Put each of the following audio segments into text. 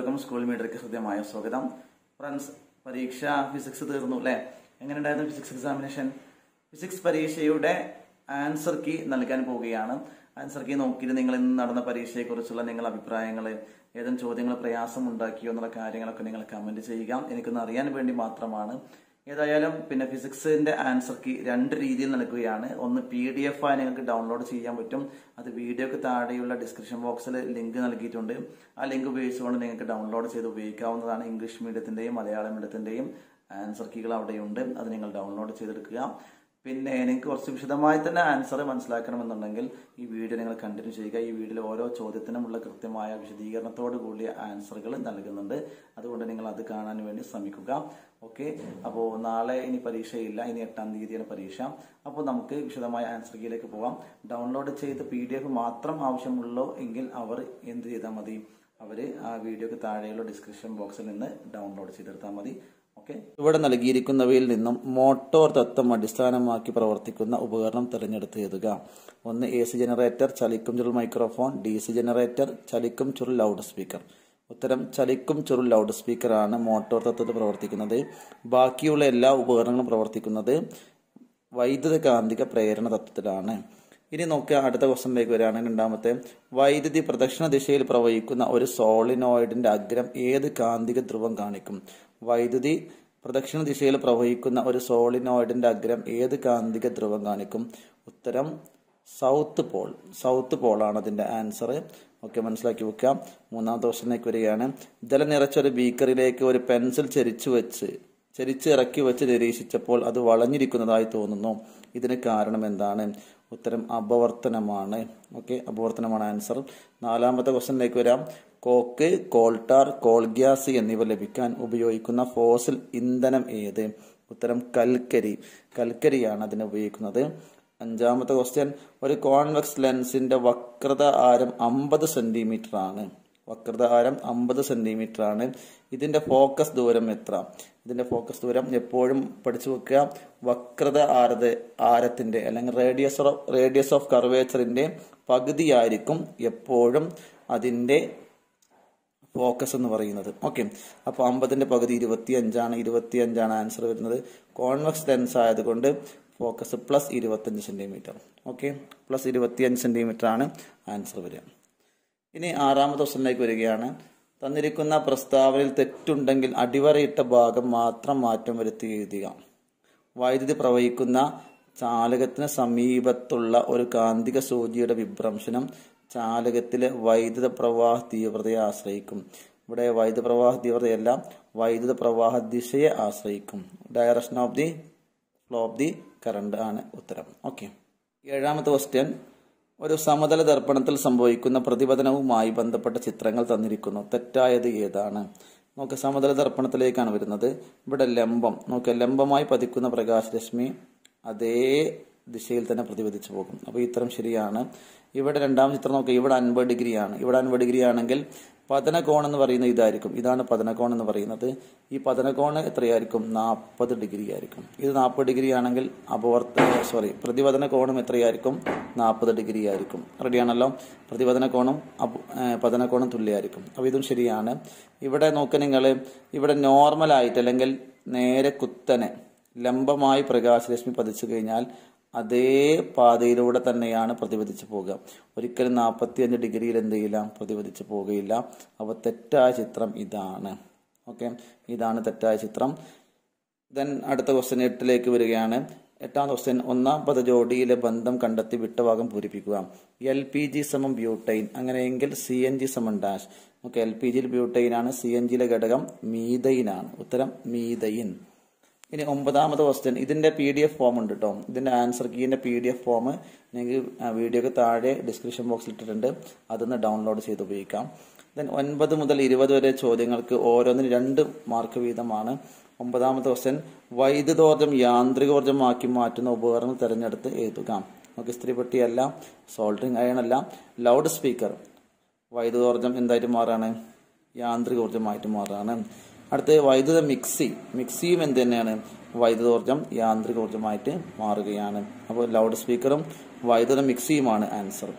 ഏവർക്കും സ്കൂൾ മീഡിയക്ക് ഹൃദ്യമായ സ്വാഗതം ഫ്രണ്ട്സ് പരീക്ഷ ഫിസിക്സ് തീർന്നു അല്ലേ എങ്ങനെയുണ്ടായിരുന്നു ഫിസിക്സ് എക്സാമിനേഷൻ ഫിസിക്സ് പരീക്ഷയുടെ ആൻസർ കീ നൽകാൻ പോവുകയാണ് ആൻസർ കീ നോക്കിയിട്ട് നിങ്ങൾ ഇന്ന് നടന്ന പരീക്ഷയെക്കുറിച്ചുള്ള നിങ്ങളുടെ അഭിപ്രായങ്ങൾ ഏതെങ്കിലും ചോദ്യങ്ങൾ പ്രയാസം ഉണ്ടാക്കിയോ എന്നുള്ള കാര്യങ്ങളൊക്കെ നിങ്ങൾ കമന്റ് ചെയ്യുക എനിക്കൊന്ന് അറിയാൻ വേണ്ടി മാത്രമാണ് ഏതായാലും പിന്നെ ഫിസിക്സിന്റെ ആൻസർ കീ രണ്ട് രീതിയിൽ നൽകുകയാണ് ഒന്ന് പി ഡി എഫ് ആയി നിങ്ങൾക്ക് ഡൗൺലോഡ് ചെയ്യാൻ പറ്റും അത് വീഡിയോക്ക് താഴെയുള്ള ഡിസ്ക്രിപ്ഷൻ ബോക്സിൽ ലിങ്ക് നൽകിയിട്ടുണ്ട് ആ ലിങ്ക് ഉപയോഗിച്ചുകൊണ്ട് നിങ്ങൾക്ക് ഡൗൺലോഡ് ചെയ്ത് ഉപയോഗിക്കാവുന്നതാണ് ഇംഗ്ലീഷ് മീഡിയത്തിന്റെയും മലയാളം മീഡിയത്തിന്റെയും ആൻസർ കീകൾ അവിടെയുണ്ട് അത് നിങ്ങൾ ഡൗൺലോഡ് ചെയ്തെടുക്കുക പിന്നെ നിങ്ങൾക്ക് കുറച്ച് വിശദമായി തന്നെ ആൻസർ മനസ്സിലാക്കണമെന്നുണ്ടെങ്കിൽ ഈ വീഡിയോ നിങ്ങൾ കണ്ടിന്യൂ ചെയ്യുക ഈ വീഡിയോയിൽ ഓരോ ചോദ്യത്തിനുമുള്ള കൃത്യമായ വിശദീകരണത്തോട് കൂടിയ ആൻസറുകൾ നൽകുന്നുണ്ട് അതുകൊണ്ട് നിങ്ങൾ അത് കാണാൻ വേണ്ടി ശ്രമിക്കുക ഓക്കെ അപ്പോൾ നാളെ ഇനി പരീക്ഷയില്ല ഇനി എട്ടാം തീയതിയാണ് പരീക്ഷ അപ്പോൾ നമുക്ക് വിശദമായ ആൻസർ കീയിലേക്ക് പോവാം ഡൗൺലോഡ് ചെയ്ത് പി ഡി എഫ് മാത്രം ആവശ്യമുള്ളൂ എങ്കിൽ അവർ എന്ത് ചെയ്താൽ മതി അവർ ആ വീഡിയോക്ക് താഴെയുള്ള ഡിസ്ക്രിപ്ഷൻ ബോക്സിൽ നിന്ന് ഡൗൺലോഡ് ചെയ്തെടുത്താൽ മതി ഓക്കെ ഇവിടെ നൽകിയിരിക്കുന്നവയിൽ നിന്നും മോട്ടോർ തത്വം അടിസ്ഥാനമാക്കി പ്രവർത്തിക്കുന്ന ഉപകരണം തിരഞ്ഞെടുത്ത് എഴുതുക ഒന്ന് എ സി ജനറേറ്റർ ചലിക്കും ചുരുൾ മൈക്രോഫോൺ ഡി സി ജനറേറ്റർ ചലിക്കും ചുരുൾ ലൗഡ് സ്പീക്കർ ഉത്തരം ചലിക്കും ചുരുൾ ലൗഡ് സ്പീക്കറാണ് മോട്ടോർ തത്വത്തിൽ പ്രവർത്തിക്കുന്നത് ബാക്കിയുള്ള എല്ലാ ഉപകരണങ്ങളും പ്രവർത്തിക്കുന്നത് വൈദ്യുത കാന്തിക പ്രേരണ തത്വത്തിലാണ് ഇനി നോക്കുക അടുത്ത ക്വസ്റ്റനിലേക്ക് വരികയാണ് രണ്ടാമത്തെ വൈദ്യുതി പ്രദക്ഷിണ ദിശയിൽ പ്രവഹിക്കുന്ന ഒരു സോളിനോയിഡിന്റെ അഗ്രം ഏത് കാന്തിക ധ്രുവം കാണിക്കും വൈദ്യുതി പ്രദക്ഷിണ ദിശയിൽ പ്രവഹിക്കുന്ന ഒരു സോളിനോയിഡിന്റെ അഗ്രം ഏത് കാന്തിക ധ്രുവം കാണിക്കും ഉത്തരം സൗത്ത് പോൾ സൗത്ത് പോളാണ് അതിന്റെ ആൻസർ ഓക്കെ മനസ്സിലാക്കി വെക്കാം മൂന്നാമത്തെ ക്വസ്റ്റനിലേക്ക് വരികയാണ് ജലം നിറച്ച ഒരു ബീക്കറിലേക്ക് ഒരു പെൻസിൽ ചെരിച്ചു വെച്ച് ചെരിച്ച് ഇറക്കി വെച്ച് നിരീക്ഷിച്ചപ്പോൾ അത് വളഞ്ഞിരിക്കുന്നതായി തോന്നുന്നു ഇതിന് കാരണം എന്താണ് ഉത്തരം അപവർത്തനമാണ് ഓക്കെ അപവർത്തനമാണ് ആൻസർ നാലാമത്തെ ക്വസ്റ്റനിലേക്ക് വരാം കോക്ക് കോൾട്ടാർ കോൾ ഗ്യാസ് എന്നിവ ലഭിക്കാൻ ഉപയോഗിക്കുന്ന ഫോസിൽ ഇന്ധനം ഏത് ഉത്തരം കൽക്കരി കൽക്കരിയാണ് അതിന് ഉപയോഗിക്കുന്നത് അഞ്ചാമത്തെ ക്വസ്റ്റ്യൻ ഒരു കോൺവെക്സ് ലെൻസിന്റെ വക്രത ആരം അമ്പത് സെന്റിമീറ്റർ ആണ് വക്രത ആരം അമ്പത് സെന്റിമീറ്റർ ആണ് ഇതിന്റെ ഫോക്കസ് ദൂരം എത്ര ഇതിന്റെ ഫോക്കസ് ദൂരം എപ്പോഴും പഠിച്ചു വെക്കുക വക്രത ആരത ആരത്തിന്റെ അല്ലെങ്കിൽ റേഡിയസ് ഓഫ് റേഡിയസ് ഓഫ് കർവേച്ചറിന്റെ പകുതിയായിരിക്കും എപ്പോഴും അതിന്റെ ഫോക്കസ് എന്ന് പറയുന്നത് ഓക്കെ അപ്പോൾ അമ്പതിന്റെ പകുതി ഇരുപത്തി അഞ്ചാണ് ഇരുപത്തി അഞ്ചാണ് ആൻസർ വരുന്നത് കോൺവെക്സ് ലെൻസ് ആയതുകൊണ്ട് ഫോക്കസ് പ്ലസ് ഇരുപത്തഞ്ച് സെന്റിമീറ്റർ ഓക്കെ പ്ലസ് ഇരുപത്തിയഞ്ച് സെന്റിമീറ്റർ ആണ് ആൻസർ വരിക ഇനി ആറാമത്തെ ക്വസ്റ്റനിലേക്ക് വരികയാണ് തന്നിരിക്കുന്ന പ്രസ്താവനയിൽ തെറ്റുണ്ടെങ്കിൽ അടിവരയിട്ട ഭാഗം മാത്രം മാറ്റം വരുത്തി എഴുതുക വൈദ്യുതി പ്രവഹിക്കുന്ന ചാലകത്തിന് സമീപത്തുള്ള ഒരു കാന്തിക സൂചിയുടെ വിഭ്രംശനം ചാലകത്തിലെ വൈദ്യുത പ്രവാഹ തീവ്രതയെ ആശ്രയിക്കും ഇവിടെ വൈദ്യുത പ്രവാഹ തീവ്രതയല്ല വൈദ്യുത പ്രവാഹ ദിശയെ ആശ്രയിക്കും direction of the flow of the current ആണ് ഉത്തരം ഓക്കെ ഏഴാമത്തെ ക്വസ്റ്റ്യൻ ഒരു സമതല ദർപ്പണത്തിൽ സംഭവിക്കുന്ന പ്രതിപതനവുമായി ബന്ധപ്പെട്ട ചിത്രങ്ങൾ തന്നിരിക്കുന്നു തെറ്റായത് ഏതാണ് നോക്ക് സമതല ദർപ്പണത്തിലേക്കാണ് വരുന്നത് ഇവിടെ ലംബം നോക്ക് ലംബമായി പതിക്കുന്ന പ്രകാശരശ്മി അതേ ദിശയിൽ തന്നെ പ്രതിപദിച്ചു പോകും അപ്പോൾ ഈ ഉത്തരം ശരിയാണ് ഇവിടെ രണ്ടാം ചിത്രം നോക്കുക ഇവിടെ അൻപത് ഡിഗ്രി ആണ് ഇവിടെ അൻപത് ഡിഗ്രി ആണെങ്കിൽ പതനകോൺ എന്ന് പറയുന്നത് ഇതായിരിക്കും ഇതാണ് പതനകോൺ എന്ന് പറയുന്നത് ഈ പതനകോൺ എത്രയായിരിക്കും നാൽപ്പത് ഡിഗ്രി ആയിരിക്കും ഇത് നാൽപ്പത് ഡിഗ്രി ആണെങ്കിൽ അപവർത്ത സോറി പ്രതിപതന കോണും എത്രയായിരിക്കും നാൽപ്പത് ഡിഗ്രി ആയിരിക്കും റെഡിയാണല്ലോ പ്രതിപതന കോണും പതനകോണും തുല്യമായിരിക്കും അപ്പോൾ ഇതും ശരിയാണ് ഇവിടെ നോക്കുക നിങ്ങൾ ഇവിടെ നോർമലായിട്ട് അല്ലെങ്കിൽ നേരെ കുത്തനെ ലംബമായി പ്രകാശരശ്മി പതിച്ചു കഴിഞ്ഞാൽ അതേ പാതയിലൂടെ തന്നെയാണ് പ്രതിപദിച്ചു പോകുക ഒരിക്കലും നാൽപ്പത്തിയഞ്ച് ഡിഗ്രിയിൽ എന്ത് ചെയ്യില്ല പ്രതിപദിച്ചു പോകുകയില്ല അപ്പോൾ തെറ്റായ ചിത്രം ഇതാണ് ഓക്കെ ഇതാണ് തെറ്റായ ചിത്രം ദെൻ അടുത്ത ക്വസ്റ്റ്യൻ എട്ടിലേക്ക് വരികയാണ് എട്ടാം ക്വസ്റ്റ്യൻ ഒന്നാം പദജോഡിയിലെ ബന്ധം കണ്ടെത്തി വിട്ടഭാഗം പൂരിപ്പിക്കുക എൽ പി ജി സമം ബ്യൂട്ടൈൻ അങ്ങനെയെങ്കിൽ സി എൻ ജി സമം ഡാഷ് ഓക്കെ എൽ പി ജിയിൽ ബ്യൂട്ടൈൻ ആണ് സി എൻ ജിയിലെ ഘടകം മീതൈൻ ആണ് ഉത്തരം മീതൈൻ ഇനി ഒമ്പതാമത്തെ ക്വസ്റ്റ്യൻ ഇതിന്റെ പി ഡി എഫ് ഫോം ഉണ്ട് കേട്ടോ ഇതിന്റെ ആൻസർ കീന്റെ പി ഡി എഫ് ഫോം നിങ്ങൾക്ക് വീഡിയോക്ക് താഴെ ഡിസ്ക്രിപ്ഷൻ ബോക്സിൽ ഇട്ടിട്ടുണ്ട് അതൊന്ന് ഡൗൺലോഡ് ചെയ്ത് ഉപയോഗിക്കാം ദെൻ ഒൻപത് മുതൽ ഇരുപത് വരെ ചോദ്യങ്ങൾക്ക് ഓരോന്നിന് രണ്ട് മാർക്ക് വീതമാണ് ഒമ്പതാമത്തെ ക്വസ്റ്റ്യൻ വൈദ്യുതോർജ്ജം യാന്ത്രികോർജ്ജമാക്കി മാറ്റുന്ന ഉപകരണം തിരഞ്ഞെടുത്ത് എഴുതുക നമുക്ക് ഇസ്ത്രീപ്പെട്ടിയല്ല സോൾഡറിങ് അയൺ അല്ല ലൗഡ് സ്പീക്കർ വൈദ്യുതോർജ്ജം എന്തായിട്ട് മാറാണ് യാന്ത്രികോർജ്ജമായിട്ട് മാറാണ് അടുത്ത് വൈദ്യുത മിക്സി മിക്സിയും എന്ത് തന്നെയാണ് വൈദ്യുതോർജ്ജം യാന്ത്രികോർജ്ജമായിട്ട് മാറുകയാണ് അപ്പോൾ ലൗഡ് സ്പീക്കറും വൈദ്യുത മിക്സിയുമാണ് ആൻസർ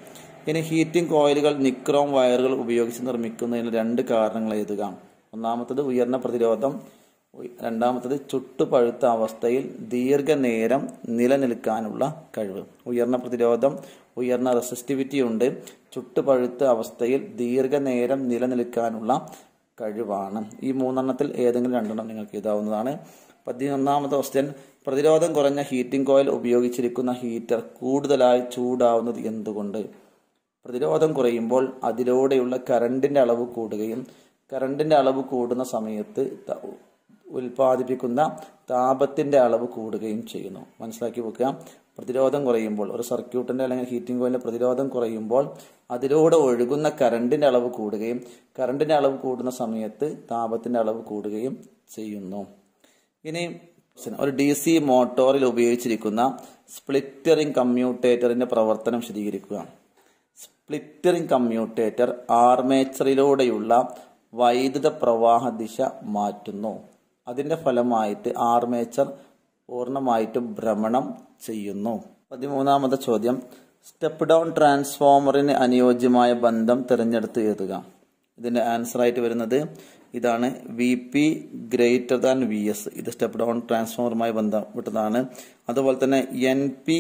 ഇനി ഹീറ്റിംഗ് കോയിലുകൾ നിക്രോം വയറുകൾ ഉപയോഗിച്ച് നിർമ്മിക്കുന്നതിന് രണ്ട് കാരണങ്ങൾ എഴുതുക ഒന്നാമത്തത് ഉയർന്ന പ്രതിരോധം ഉയ്- രണ്ടാമത്തത് ചുട്ടുപഴുത്ത അവസ്ഥയിൽ ദീർഘനേരം നിലനിൽക്കാനുള്ള കഴിവ് ഉയർന്ന പ്രതിരോധം ഉയർന്ന റെസിസ്റ്റിവിറ്റി ഉണ്ട് ചുട്ടുപഴുത്ത അവസ്ഥയിൽ ദീർഘനേരം നിലനിൽക്കാനുള്ള കഴിവാണ് ഈ മൂന്നെണ്ണത്തിൽ ഏതെങ്കിലും രണ്ടെണ്ണം നിങ്ങൾക്ക് എഴുതാവുന്നതാണ് പതിനൊന്നാമത്തെ ക്വസ്റ്റ്യൻ പ്രതിരോധം കുറഞ്ഞ ഹീറ്റിംഗ് കോയിൽ ഉപയോഗിച്ചിരിക്കുന്ന ഹീറ്റർ കൂടുതലായി ചൂടാവുന്നത് എന്തുകൊണ്ട് പ്രതിരോധം കുറയുമ്പോൾ അതിലൂടെയുള്ള കറണ്ടിന്റെ അളവ് കൂടുകയും കറണ്ടിന്റെ അളവ് കൂടുന്ന സമയത്ത് ത- ഉൽപ്പാദിപ്പിക്കുന്ന താപത്തിന്റെ അളവ് കൂടുകയും ചെയ്യുന്നു മനസ്സിലാക്കി വെക്കുക പ്രതിരോധം കുറയുമ്പോൾ ഒരു സർക്യൂട്ടിന്റെ അല്ലെങ്കിൽ ഹീറ്റിംഗ് കോയിലിന്റെ പ്രതിരോധം കുറയുമ്പോൾ അതിലൂടെ ഒഴുകുന്ന കറണ്ടിന്റെ അളവ് കൂടുകയും കറണ്ടിന്റെ അളവ് കൂടുന്ന സമയത്ത് താപത്തിന്റെ അളവ് കൂടുകയും ചെയ്യുന്നു ഇനി ഒരു ഡി സി മോട്ടോറിൽ ഉപയോഗിച്ചിരിക്കുന്ന സ്പ്ലിറ്ററിംഗ് കമ്മ്യൂട്ടേറ്ററിന്റെ പ്രവർത്തനം വിശദീകരിക്കുക സ്പ്ലിറ്ററിംഗ് കമ്മ്യൂട്ടേറ്റർ ആർമേച്ചറിലൂടെയുള്ള വൈദ്യുത പ്രവാഹ ദിശ മാറ്റുന്നു അതിന്റെ ഫലമായിട്ട് ആർമേച്ചർ പൂർണ്ണമായിട്ടും ഭ്രമണം ചെയ്യുന്നു പതിമൂന്നാമത്തെ ചോദ്യം സ്റ്റെപ്പ് ഡൗൺ ട്രാൻസ്ഫോമറിന് അനുയോജ്യമായ ബന്ധം തിരഞ്ഞെടുത്ത് എഴുതുക ഇതിന്റെ ആൻസർ ആയിട്ട് വരുന്നത് ഇതാണ് V P greater than V S ഇത് സ്റ്റെപ്പ് ഡൗൺ ട്രാൻസ്ഫോമറുമായി ബന്ധപ്പെട്ടതാണ് അതുപോലെ തന്നെ N P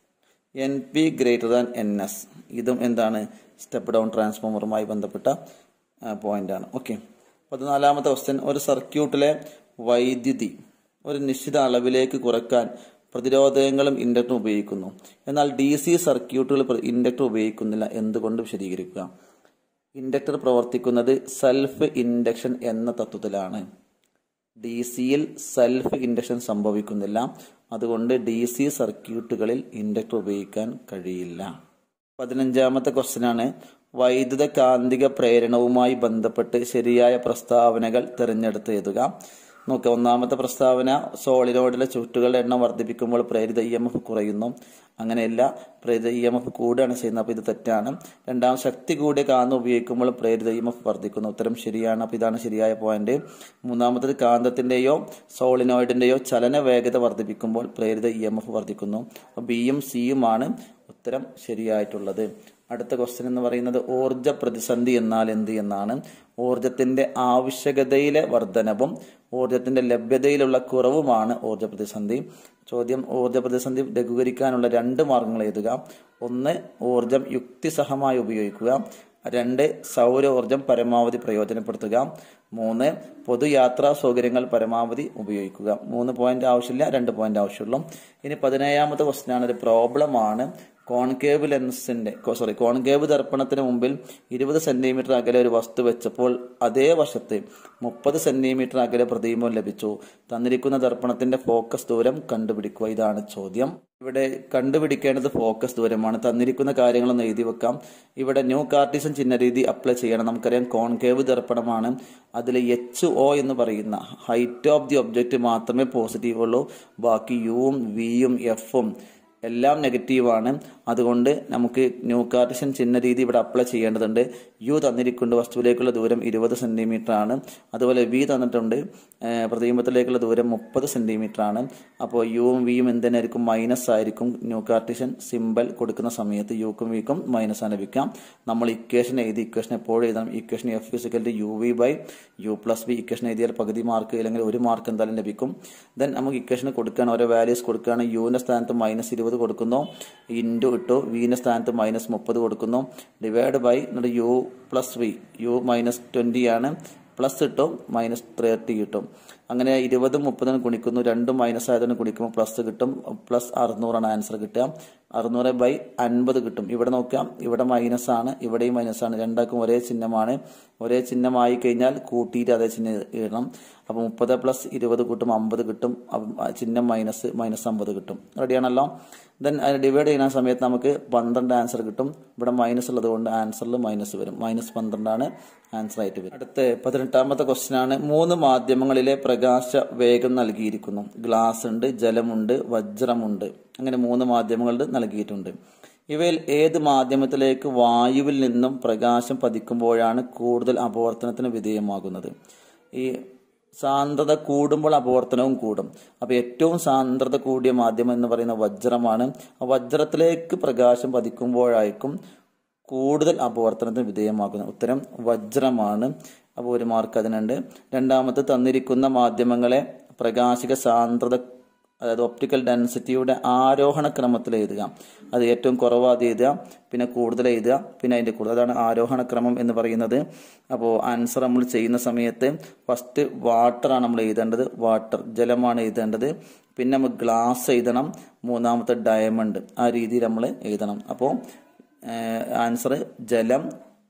N P greater than N S ഇതും എന്താണ് സ്റ്റെപ്പ് ഡൗൺ ട്രാൻസ്ഫോമറുമായി ബന്ധപ്പെട്ട പോയിന്റ് ആണ് ഓക്കെ പതിനാലാമത്തെ ക്വസ്റ്റ്യൻ ഒരു സർക്യൂട്ടിലെ വൈദ്യുതി ഒരു നിശ്ചിത അളവിലേക്ക് കുറയ്ക്കാൻ പ്രതിരോധകങ്ങളും ഇൻഡക്ടറും ഉപയോഗിക്കുന്നു എന്നാൽ ഡി സി സർക്യൂട്ടുകൾ ഇൻഡക്ടർ ഉപയോഗിക്കുന്നില്ല എന്തുകൊണ്ട് വിശദീകരിക്കുക ഇൻഡക്ടർ പ്രവർത്തിക്കുന്നത് സെൽഫ് ഇൻഡക്ഷൻ എന്ന തത്വത്തിലാണ് ഡി സിയിൽ സെൽഫ് ഇൻഡക്ഷൻ സംഭവിക്കുന്നില്ല അതുകൊണ്ട് ഡി സി സർക്യൂട്ടുകളിൽ ഇൻഡക്ടർ ഉപയോഗിക്കാൻ കഴിയില്ല പതിനഞ്ചാമത്തെ ക്വസ്റ്റ്യൻ ആണ് വൈദ്യുത കാന്തിക പ്രേരണവുമായി ബന്ധപ്പെട്ട് ശരിയായ പ്രസ്താവനകൾ തിരഞ്ഞെടുത്ത് എഴുതുക നോക്കുക ഒന്നാമത്തെ പ്രസ്താവന സോളിനോഡിലെ ചുറ്റുകളുടെ എണ്ണം വർദ്ധിപ്പിക്കുമ്പോൾ പ്രേരിത ഇ എം എഫ് കുറയുന്നു അങ്ങനെയല്ല പ്രേരിത ഇ എം എഫ് കൂടുകയാണ് ചെയ്യുന്നത് അപ്പോൾ ഇത് തെറ്റാണ് രണ്ടാം ശക്തി കൂടിയ കാന്തം ഉപയോഗിക്കുമ്പോൾ പ്രേരിത ഇ എം എഫ് വർദ്ധിക്കുന്നു ഉത്തരം ശരിയാണ് അപ്പോൾ ഇതാണ് ശരിയായ പോയിന്റ് മൂന്നാമത്തത് കാന്തത്തിന്റെയോ സോളിനോയിഡിന്റെയോ ചലന വേഗത വർദ്ധിപ്പിക്കുമ്പോൾ പ്രേരിത ഇ എം എഫ് വർദ്ധിക്കുന്നു അപ്പോൾ ബിയും സിയുമാണ് ഉത്തരം ശരിയായിട്ടുള്ളത് അടുത്ത ക്വസ്റ്റ്യൻ എന്ന് പറയുന്നത് ഊർജ പ്രതിസന്ധി എന്നാൽ എന്ത് എന്നാണ് ഊർജത്തിന്റെ ആവശ്യകതയിലെ വർധനവും ഊർജത്തിന്റെ ലഭ്യതയിലുള്ള കുറവുമാണ് ഊർജ പ്രതിസന്ധി ചോദ്യം ഊർജ പ്രതിസന്ധി ലഘൂകരിക്കാനുള്ള രണ്ട് മാർഗങ്ങൾ എഴുതുക ഒന്ന് ഊർജം യുക്തിസഹമായി ഉപയോഗിക്കുക രണ്ട് സൗരോർജം പരമാവധി പ്രയോജനപ്പെടുത്തുക മൂന്ന് പൊതുയാത്രാ സൗകര്യങ്ങൾ പരമാവധി ഉപയോഗിക്കുക മൂന്ന് പോയിന്റ് ആവശ്യമില്ല രണ്ട് പോയിന്റ് ആവശ്യമുള്ളൂ ഇനി പതിനേഴാമത്തെ ക്വസ്റ്റ്യൻ ആണ് ഒരു പ്രോബ്ലം ആണ് കോൺകേവ് ലെൻസിന്റെ സോറി കോൺകേവ് ദർപ്പണത്തിന് മുമ്പിൽ ഇരുപത് സെന്റിമീറ്റർ അകലെ ഒരു വസ്തു വെച്ചപ്പോൾ അതേ വശത്ത് മുപ്പത് സെന്റിമീറ്റർ അകലെ പ്രതിബിംബം ലഭിച്ചു തന്നിരിക്കുന്ന ദർപ്പണത്തിന്റെ ഫോക്കസ് ദൂരം കണ്ടുപിടിക്കുക ഇതാണ് ചോദ്യം ഇവിടെ കണ്ടുപിടിക്കേണ്ടത് ഫോക്കസ് ദൂരമാണ് തന്നിരിക്കുന്ന കാര്യങ്ങളൊന്ന് എഴുതി വെക്കാം ഇവിടെ ന്യൂ കാർട്ടീസൻ ചിഹ്ന രീതി അപ്ലൈ ചെയ്യണം നമുക്കറിയാം കോൺകേവ് ദർപ്പണമാണ് അതിൽ എച്ച് ഒ എന്ന് പറയുന്ന ഹൈറ്റ് ഓഫ് ദി ഒബ്ജക്റ്റ് മാത്രമേ പോസിറ്റീവ് ഉള്ളൂ ബാക്കി യുവും വിയും എഫും എല്ലാം നെഗറ്റീവാണ് അതുകൊണ്ട് നമുക്ക് ന്യൂ കാർട്ടിഷൻ ചിഹ്ന രീതി ഇവിടെ അപ്ലൈ ചെയ്യേണ്ടതുണ്ട് യു തന്നിരിക്കുന്ന വസ്തുവിലേക്കുള്ള ദൂരം ഇരുപത് സെന്റിമീറ്റർ ആണ് അതുപോലെ വി തന്നിട്ടുണ്ട് ഏഹ് പ്രതിബിംബത്തിലേക്കുള്ള ദൂരം മുപ്പത് സെന്റിമീറ്റർ ആണ് അപ്പോൾ യുവും വിയും എന്തിനായിരിക്കും മൈനസ് ആയിരിക്കും ന്യൂ കാർട്ടിഷൻ സിമ്പൽ കൊടുക്കുന്ന സമയത്ത് യുക്കും വിക്കും മൈനസ് ആണ് ലഭിക്കാം നമ്മൾ ഇക്വേഷൻ എഴുതി ഇക്വേഷൻ എപ്പോഴും എഴുതണം equation F is equal U V by U plus V equation എഴുതിയാൽ പകുതി മാർക്ക് അല്ലെങ്കിൽ ഒരു മാർക്ക് എന്തായാലും ലഭിക്കും ദെൻ നമുക്ക് ഇക്വേഷൻ കൊടുക്കുകയാണ് ഓരോ വാല്യൂസ് കൊടുക്കുകയാണ് യുവിന്റെ സ്ഥാനത്ത് മൈനസ് ഇരുപത് കൊടുക്കുന്നു ഇൻറ്റു ഇട്ടു വിന്റെ സ്ഥാനത്ത് മൈനസ് മുപ്പത് കൊടുക്കുന്നു ഡിവൈഡ് ബൈ എന്നിട്ട് U plus V U minus twenty ആണ് പ്ലസ് കിട്ടും മൈനസ് തേർട്ടി കിട്ടും അങ്ങനെ ഇരുപതും മുപ്പതും ഗുണിക്കുന്നു രണ്ടും മൈനസ് ആയതുകൊണ്ട് ഗുണിക്കുമ്പോൾ പ്ലസ് കിട്ടും പ്ലസ് അറുന്നൂറാണ് ആൻസർ കിട്ടുക അറുന്നൂറ് ബൈ അൻപത് കിട്ടും ഇവിടെ നോക്കാം ഇവിടെ മൈനസ് ആണ് ഇവിടെയും മൈനസ് ആണ് രണ്ടാക്കും ഒരേ ചിഹ്നമാണ് ഒരേ ചിഹ്നമായി കഴിഞ്ഞാൽ കൂട്ടിയിട്ട് അതേ ചിഹ്നം ഇടണം അപ്പോൾ മുപ്പത് പ്ലസ് ഇരുപത് കൂട്ടും അമ്പത് കിട്ടും അപ്പം ആ ചിഹ്നം മൈനസ് മൈനസ് അമ്പത് കിട്ടും റെഡിയാണല്ലോ ദെൻ അത് ഡിവൈഡ് ചെയ്യുന്ന സമയത്ത് നമുക്ക് പന്ത്രണ്ട് ആൻസർ കിട്ടും ഇവിടെ മൈനസ് ഉള്ളത് കൊണ്ട് ആൻസറിൽ മൈനസ് വരും മൈനസ് പന്ത്രണ്ടാണ് ആൻസർ ആയിട്ട് വരും അടുത്ത പതിനെട്ടാമത്തെ ക്വസ്റ്റ്യൻ ആണ് മൂന്ന് മാധ്യമങ്ങളിലെ പ്രകാശ വേഗം നൽകിയിരിക്കുന്നു ഗ്ലാസ് ഉണ്ട് ജലമുണ്ട് വജ്രമുണ്ട് അങ്ങനെ മൂന്ന് മാധ്യമങ്ങളിൽ നൽകിയിട്ടുണ്ട് ഇവയിൽ ഏത് മാധ്യമത്തിലേക്ക് വായുവിൽ നിന്നും പ്രകാശം പതിക്കുമ്പോഴാണ് കൂടുതൽ അപവർത്തനത്തിന് വിധേയമാകുന്നത് ഈ സാന്ദ്രത കൂടുമ്പോൾ അപവർത്തനവും കൂടും അപ്പൊ ഏറ്റവും സാന്ദ്രത കൂടിയ മാധ്യമം എന്ന് പറയുന്ന വജ്രമാണ് ആ വജ്രത്തിലേക്ക് പ്രകാശം പതിക്കുമ്പോഴായിരിക്കും കൂടുതൽ അപവർത്തനത്തിന് വിധേയമാക്കുന്നത് ഉത്തരം വജ്രമാണ് അപ്പോൾ ഒരു മാർക്ക് അതിനുണ്ട് രണ്ടാമത്തെ തന്നിരിക്കുന്ന മാധ്യമങ്ങളെ പ്രകാശിക സാന്ദ്രത അതായത് ഒപ്റ്റിക്കൽ ഡെൻസിറ്റിയുടെ ആരോഹണ ക്രമത്തിൽ എഴുതുക അത് ഏറ്റവും കുറവാത് എഴുതുക പിന്നെ കൂടുതൽ എഴുതുക പിന്നെ അതിൻ്റെ കൂടുതൽ അതാണ് ആരോഹണ ക്രമം എന്ന് പറയുന്നത് അപ്പോൾ ആൻസർ നമ്മൾ ചെയ്യുന്ന സമയത്ത് ഫസ്റ്റ് വാട്ടറാണ് നമ്മൾ എഴുതേണ്ടത് വാട്ടർ ജലമാണ് എഴുതേണ്ടത് പിന്നെ നമ്മൾ ഗ്ലാസ് എഴുതണം മൂന്നാമത്തെ ഡയമണ്ട് ആ രീതിയിൽ നമ്മൾ എഴുതണം അപ്പോൾ ആൻസർ ജലം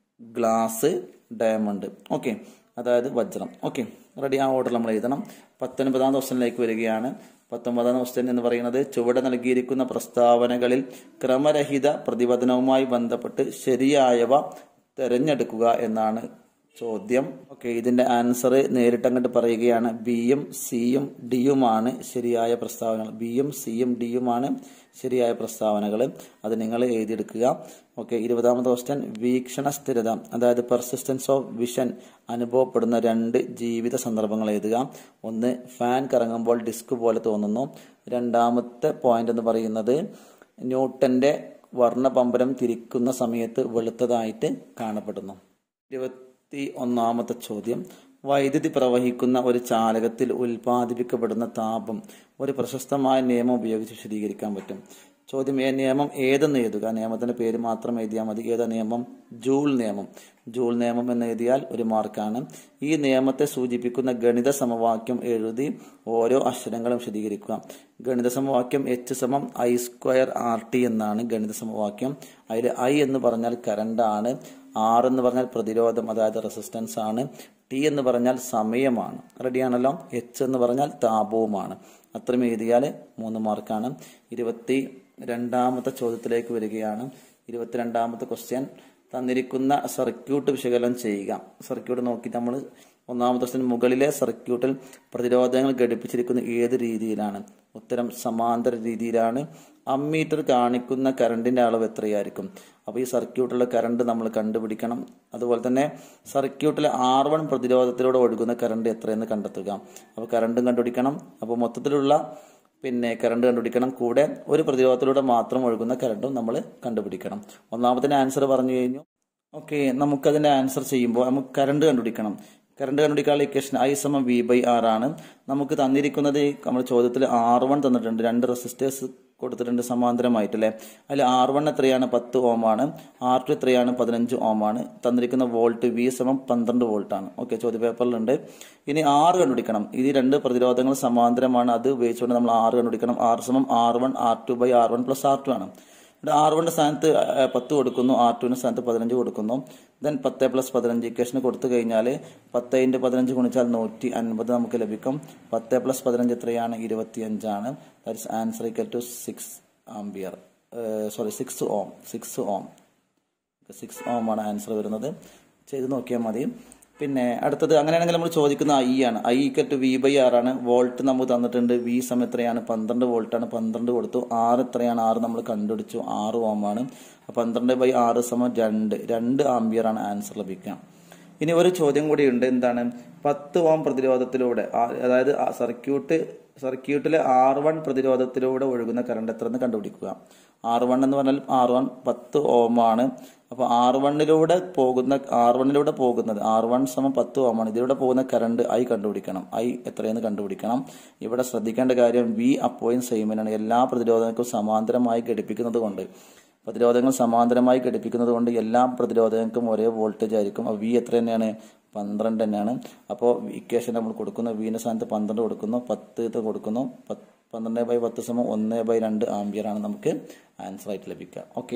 ഗ്ലാസ് ഡയമണ്ട് ഓക്കെ അതായത് വജ്രം ഓക്കെ റെഡി ആ ഓർഡർ നമ്മൾ എഴുതണം പത്തൊൻപതാം ക്വസ്റ്റനിലേക്ക് വരികയാണ് പത്തൊമ്പതാം ക്വസ്റ്റ്യൻ എന്ന് പറയുന്നത് ചുവടെ നൽകിയിരിക്കുന്ന പ്രസ്താവനകളിൽ ക്രമരഹിത പ്രതിപദനവുമായി ബന്ധപ്പെട്ട് ശരിയായവ തിരഞ്ഞെടുക്കുക എന്നാണ് ചോദ്യം ഓക്കെ ഇതിന്റെ ആൻസർ നേരിട്ട് അങ്ങോട്ട് പറയുകയാണ് ബിയും സിയും ഡിയുമാണ് ശരിയായ പ്രസ്താവനകൾ ബിയും സിയും ഡിയുമാണ് ശരിയായ പ്രസ്താവനകൾ അത് നിങ്ങൾ എഴുതിയെടുക്കുക ഓക്കെ ഇരുപതാമത്തെ ക്വസ്റ്റ്യൻ വീക്ഷണ സ്ഥിരത അതായത് പെർസിസ്റ്റൻസ് ഓഫ് വിഷൻ അനുഭവപ്പെടുന്ന രണ്ട് ജീവിത സന്ദർഭങ്ങൾ എഴുതുക ഒന്ന് ഫാൻ കറങ്ങുമ്പോൾ ഡിസ്ക് പോലെ തോന്നുന്നു രണ്ടാമത്തെ പോയിന്റ് എന്ന് പറയുന്നത് ന്യൂട്ടന്റെ വർണ്ണപമ്പരം തിരിക്കുന്ന സമയത്ത് വെളുത്തതായിട്ട് കാണപ്പെടുന്നു ഇരുപത്തി ഒന്നാമത്തെ ചോദ്യം വൈദ്യുതി പ്രവഹിക്കുന്ന ഒരു ചാലകത്തിൽ ഉൽപ്പാദിപ്പിക്കപ്പെടുന്ന താപം ഒരു പ്രശസ്തമായ നിയമം ഉപയോഗിച്ച് വിശദീകരിക്കാൻ പറ്റും ചോദ്യം ഏ നിയമം ഏതെന്ന് എഴുതുക നിയമത്തിന്റെ പേര് മാത്രം എഴുതിയാൽ മതി ഏതാ നിയമം ജൂൾ നിയമം ജൂൾ നിയമം എന്ന് എഴുതിയാൽ ഒരു മാർക്കാണ് ഈ നിയമത്തെ സൂചിപ്പിക്കുന്ന ഗണിത സമവാക്യം എഴുതി ഓരോ അക്ഷരങ്ങളും വിശദീകരിക്കുക ഗണിത സമവാക്യം എച്ച് സമം ഐ സ്ക്വയർ ആർ ടി എന്നാണ് ഗണിത സമവാക്യം അതിൽ ഐ എന്ന് പറഞ്ഞാൽ കറണ്ട് ആണ് ആർ എന്ന് പറഞ്ഞാൽ പ്രതിരോധം അതായത് റെസിസ്റ്റൻസ് ആണ് ടി എന്ന് പറഞ്ഞാൽ സമയമാണ് റെഡിയാണല്ലോ എച്ച് എന്ന് പറഞ്ഞാൽ താപവുമാണ് അത്രയും എഴുതിയാൽ മൂന്ന് മാർക്കാണ് ഇരുപത്തി രണ്ടാമത്തെ ചോദ്യത്തിലേക്ക് വരികയാണ് ഇരുപത്തിരണ്ടാമത്തെ ക്വസ്റ്റ്യൻ തന്നിരിക്കുന്ന സർക്യൂട്ട് വിശകലനം ചെയ്യുക സർക്യൂട്ട് നോക്കി നമ്മൾ ഒന്നാമത്തെ ക്വസ്റ്റ്യൻ മുകളിലെ സർക്യൂട്ടിൽ പ്രതിരോധങ്ങൾ ഘടിപ്പിച്ചിരിക്കുന്ന ഏത് രീതിയിലാണ് ഉത്തരം സമാന്തര രീതിയിലാണ് അമ്മീറ്റർ കാണിക്കുന്ന കറണ്ടിന്റെ അളവ് എത്രയായിരിക്കും അപ്പോൾ ഈ സർക്യൂട്ടിലെ കറണ്ട് നമ്മൾ കണ്ടുപിടിക്കണം അതുപോലെ തന്നെ സർക്യൂട്ടിലെ ആർ വൺ പ്രതിരോധത്തിലൂടെ ഒഴുകുന്ന കറണ്ട് എത്രയെന്ന് കണ്ടെത്തുക അപ്പോൾ കറണ്ടും കണ്ടുപിടിക്കണം അപ്പോൾ മൊത്തത്തിലുള്ള പിന്നെ കറണ്ട് കണ്ടുപിടിക്കണം കൂടെ ഒരു പ്രതിരോധത്തിലൂടെ മാത്രം ഒഴുകുന്ന കറണ്ടും നമ്മൾ കണ്ടുപിടിക്കണം ഒന്നാമത്തെ ആൻസർ പറഞ്ഞു കഴിഞ്ഞു ഓക്കെ നമുക്കതിന്റെ ആൻസർ ചെയ്യുമ്പോൾ നമുക്ക് കറണ്ട് കണ്ടുപിടിക്കണം കറണ്ട് കണ്ടുപിടിക്കാനുള്ള ഇക്വേഷൻ ഐ സമം വി ബൈ ആർ ആണ് നമുക്ക് തന്നിരിക്കുന്നത് നമ്മൾ ചോദ്യത്തിൽ ആർ വൺ തന്നിട്ടുണ്ട് രണ്ട് റെസിസ്റ്റേഴ്സ് കൊടുത്തിട്ടുണ്ട് സമാന്തരമായിട്ടല്ലേ അതിൽ ആർ വൺ എത്രയാണ് പത്ത് ഓം ആണ് ആർ ടു എത്രയാണ് പതിനഞ്ച് ഓം ആണ് തന്നിരിക്കുന്ന വോൾട്ട് വി സമം പന്ത്രണ്ട് വോൾട്ട് ആണ് ഓക്കെ ചോദ്യ പേപ്പറിലുണ്ട് ഇനി ആറ് കണ്ടുപിടിക്കണം ഇത് രണ്ട് പ്രതിരോധങ്ങൾ സമാന്തരമാണ് അത് ഉപയോഗിച്ചുകൊണ്ട് നമ്മൾ ആറ് കണ്ടുപിടിക്കണം ആർ സമം R one R two by R one plus R two ആണ് ഇവിടെ ആർ വണ്ണിന്റെ സ്ഥാനത്ത് ഏഹ്, പത്ത് കൊടുക്കുന്നു ആർ ടുവിന്റെ സ്ഥാനത്ത് പതിനഞ്ച് കൊടുക്കുന്നു ദെൻ പത്ത് പ്ലസ് പതിനഞ്ച് ഇക്വേഷന് കൊടുത്തു കഴിഞ്ഞാൽ പത്ത് ഇൻറ്റു പതിനഞ്ച് ഗുണിച്ചാൽ നൂറ്റി അൻപത് നമുക്ക് ലഭിക്കും പത്ത് പ്ലസ് പതിനഞ്ച് എത്രയാണ് ഇരുപത്തി അഞ്ചാണ് that's answer equal to six ampere sorry six ohm six ohm six ohm ആണ് ആൻസർ വരുന്നത് ചെയ്ത് നോക്കിയാൽ മതി പിന്നെ അടുത്തത് അങ്ങനെയാണെങ്കിൽ നമ്മൾ ചോദിക്കുന്ന ഐ ആണ് I equal to V by R ആണ് വോൾട്ട് നമുക്ക് തന്നിട്ടുണ്ട് വി സമയം എത്രയാണ് പന്ത്രണ്ട് വോൾട്ട് ആണ് പന്ത്രണ്ട് കൊടുത്തു ആറ് എത്രയാണ് ആറ് നമ്മൾ കണ്ടുപിടിച്ചു ആറ് ഓം ആണ് അപ്പൊ പന്ത്രണ്ട് ബൈ ആറ് സമം രണ്ട് രണ്ട് ആംബിയർ ആണ് ആൻസർ ലഭിക്കുക ഇനി ഒരു ചോദ്യം കൂടി ഉണ്ട് എന്താണ് പത്ത് ഓം പ്രതിരോധത്തിലൂടെ ആ- അതായത് ആ സർക്യൂട്ട് സർക്യൂട്ടിലെ ആർ വൺ പ്രതിരോധത്തിലൂടെ ഒഴുകുന്ന കറണ്ട് എത്ര എന്ന് കണ്ടുപിടിക്കുക ആർ വൺ എന്ന് പറഞ്ഞാൽ ആർ വൺ പത്ത് ഓം ആണ് അപ്പൊ ആർ വണ്ണിലൂടെ പോകുന്ന ആർ വണ്ണിലൂടെ പോകുന്നത് ആർ വൺ സമം പത്ത് ഓം ആണ് ഇതിലൂടെ പോകുന്ന കറണ്ട് ഐ കണ്ടുപിടിക്കണം ഐ എത്രയെന്ന് കണ്ടുപിടിക്കണം ഇവിടെ ശ്രദ്ധിക്കേണ്ട കാര്യം വി അപ്പോയും സെയിമിനാണ് എല്ലാ പ്രതിരോധങ്ങൾക്കും സമാന്തരമായി ഘടിപ്പിക്കുന്നത് കൊണ്ട് പ്രതിരോധങ്ങൾ സമാന്തരമായി ഘടിപ്പിക്കുന്നത് കൊണ്ട് എല്ലാ പ്രതിരോധങ്ങൾക്കും ഒരേ വോൾട്ടേജ് ആയിരിക്കും വി എത്ര തന്നെയാണ് പന്ത്രണ്ട് തന്നെയാണ് അപ്പോൾ ഇക്വേഷൻ നമ്മൾ കൊടുക്കുന്ന വീന്റെ സ്ഥാനത്ത് പന്ത്രണ്ട് കൊടുക്കുന്നു പത്ത് ഇത് കൊടുക്കുന്നു പത്ത് പന്ത്രണ്ട് ബൈ പത്ത് സമയം ഒന്ന് ബൈ രണ്ട് ആംബിയർ ആണ് നമുക്ക് ആൻസർ ആയിട്ട് ലഭിക്കുക ഓക്കെ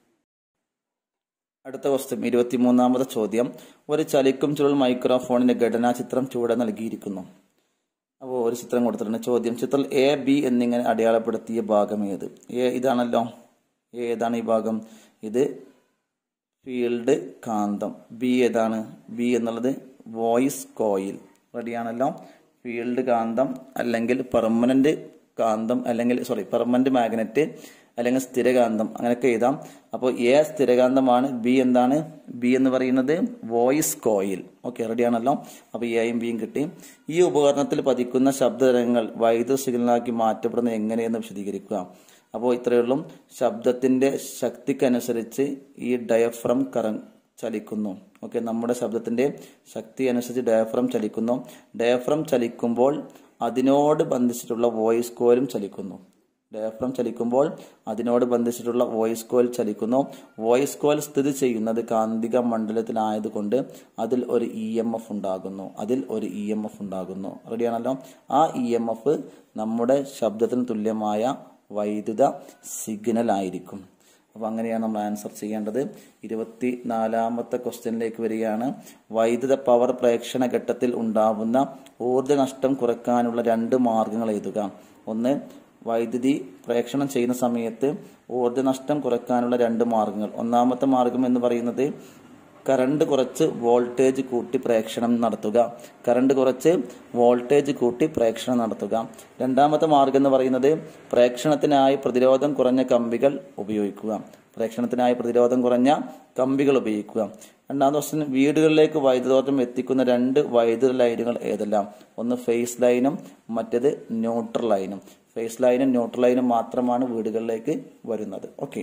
അടുത്ത ക്വസ്റ്റ്യൻ ഇരുപത്തിമൂന്നാമത്തെ ചോദ്യം ഒരു ചലിക്കും ചുരുൾ മൈക്രോഫോണിന്റെ ഘടനാചിത്രം ചുവടെ നൽകിയിരിക്കുന്നു അപ്പോൾ ഒരു ചിത്രം കൊടുത്തിട്ടുണ്ട് ചോദ്യം ചിത്രം എ ബി എന്നിങ്ങനെ അടയാളപ്പെടുത്തിയ ഭാഗം ഏത് എ ഇതാണല്ലോ എ ഏതാണ് ഈ ഭാഗം ഇത് ഫീൽഡ് കാന്തം ബി ഏതാണ് ബി എന്നുള്ളത് വോയിസ് കോയിൽ റെഡിയാണല്ലോ ഫീൽഡ് കാന്തം അല്ലെങ്കിൽ പെർമനന്റ് കാന്തം അല്ലെങ്കിൽ സോറി പെർമനന്റ് മാഗ്നറ്റ് അല്ലെങ്കിൽ സ്ഥിരകാന്തം അങ്ങനെയൊക്കെ എഴുതാം അപ്പോൾ എ സ്ഥിരകാന്തമാണ് ബി എന്താണ് ബി എന്ന് പറയുന്നത് വോയിസ് കോയിൽ ഓക്കെ റെഡിയാണല്ലോ അപ്പോൾ എയും ബിയും കിട്ടി ഈ ഉപകരണത്തിൽ പതിക്കുന്ന ശബ്ദതരംഗങ്ങൾ വൈദ്യുത സിഗ്നലാക്കി മാറ്റപ്പെടുന്നത് എങ്ങനെയെന്ന് വിശദീകരിക്കുക അപ്പോൾ ഇത്രയേ ഉള്ളൂ ശബ്ദത്തിന്റെ ശക്തിക്കനുസരിച്ച് ഈ ഡയഫ്രം കറ ചലിക്കുന്നു ഓക്കെ നമ്മുടെ ശബ്ദത്തിന്റെ ശക്തി അനുസരിച്ച് ഡയഫ്രം ചലിക്കുന്നു ഡയഫ്രം ചലിക്കുമ്പോൾ അതിനോട് ബന്ധിച്ചിട്ടുള്ള വോയിസ് കോയിലും ചലിക്കുന്നു ഡയഫ്രം ചലിക്കുമ്പോൾ അതിനോട് ബന്ധിച്ചിട്ടുള്ള വോയിസ് കോയിൽ ചലിക്കുന്നു വോയിസ് കോയിൽ സ്ഥിതി ചെയ്യുന്നത് കാന്തിക മണ്ഡലത്തിലായതുകൊണ്ട് അതിൽ ഒരു ഇ എം എഫ് ഉണ്ടാകുന്നു അതിൽ ഒരു ഇ എം എഫ് ഉണ്ടാകുന്നു റെഡിയാണല്ലോ ആ ഇ എം എഫ് നമ്മുടെ ശബ്ദത്തിന് തുല്യമായ വൈദ്യുത സിഗ്നൽ ആയിരിക്കും അപ്പോൾ അങ്ങനെയാണ് നമ്മൾ ആൻസർ ചെയ്യേണ്ടത് ഇരുപത്തി നാലാമത്തെ ക്വസ്റ്റ്യനിലേക്ക് വരികയാണ് വൈദ്യുത പവർ പ്രേക്ഷണ ഘട്ടത്തിൽ ഉണ്ടാവുന്ന ഊർജ്ജ നഷ്ടം കുറയ്ക്കാനുള്ള രണ്ട് മാർഗങ്ങൾ എഴുതുക ഒന്ന് വൈദ്യുതി പ്രേക്ഷണം ചെയ്യുന്ന സമയത്ത് ഊർജ്ജ നഷ്ടം കുറയ്ക്കാനുള്ള രണ്ട് മാർഗങ്ങൾ ഒന്നാമത്തെ മാർഗം എന്ന് പറയുന്നത് കറണ്ട് കുറച്ച് വോൾട്ടേജ് കൂട്ടി പ്രേക്ഷണം നടത്തുക കറണ്ട് കുറച്ച് വോൾട്ടേജ് കൂട്ടി പ്രേക്ഷണം നടത്തുക രണ്ടാമത്തെ മാർഗം എന്ന് പറയുന്നത് പ്രേക്ഷണത്തിനായി പ്രതിരോധം കുറഞ്ഞ കമ്പികൾ ഉപയോഗിക്കുക പ്രേക്ഷണത്തിനായി പ്രതിരോധം കുറഞ്ഞ കമ്പികൾ ഉപയോഗിക്കുക രണ്ടാമത്തെ ക്വസ്റ്റ്യൻ വീടുകളിലേക്ക് വൈദ്യുതോർജ്ജം എത്തിക്കുന്ന രണ്ട് വൈദ്യുത ലൈനുകൾ ഏതെല്ലാം ഒന്ന് ഫേസ് ലൈനും മറ്റേത് ന്യൂട്രൽ ലൈനും ഫേസ് ലൈനും ന്യൂട്രൽ ലൈനും മാത്രമാണ് വീടുകളിലേക്ക് വരുന്നത് ഓക്കെ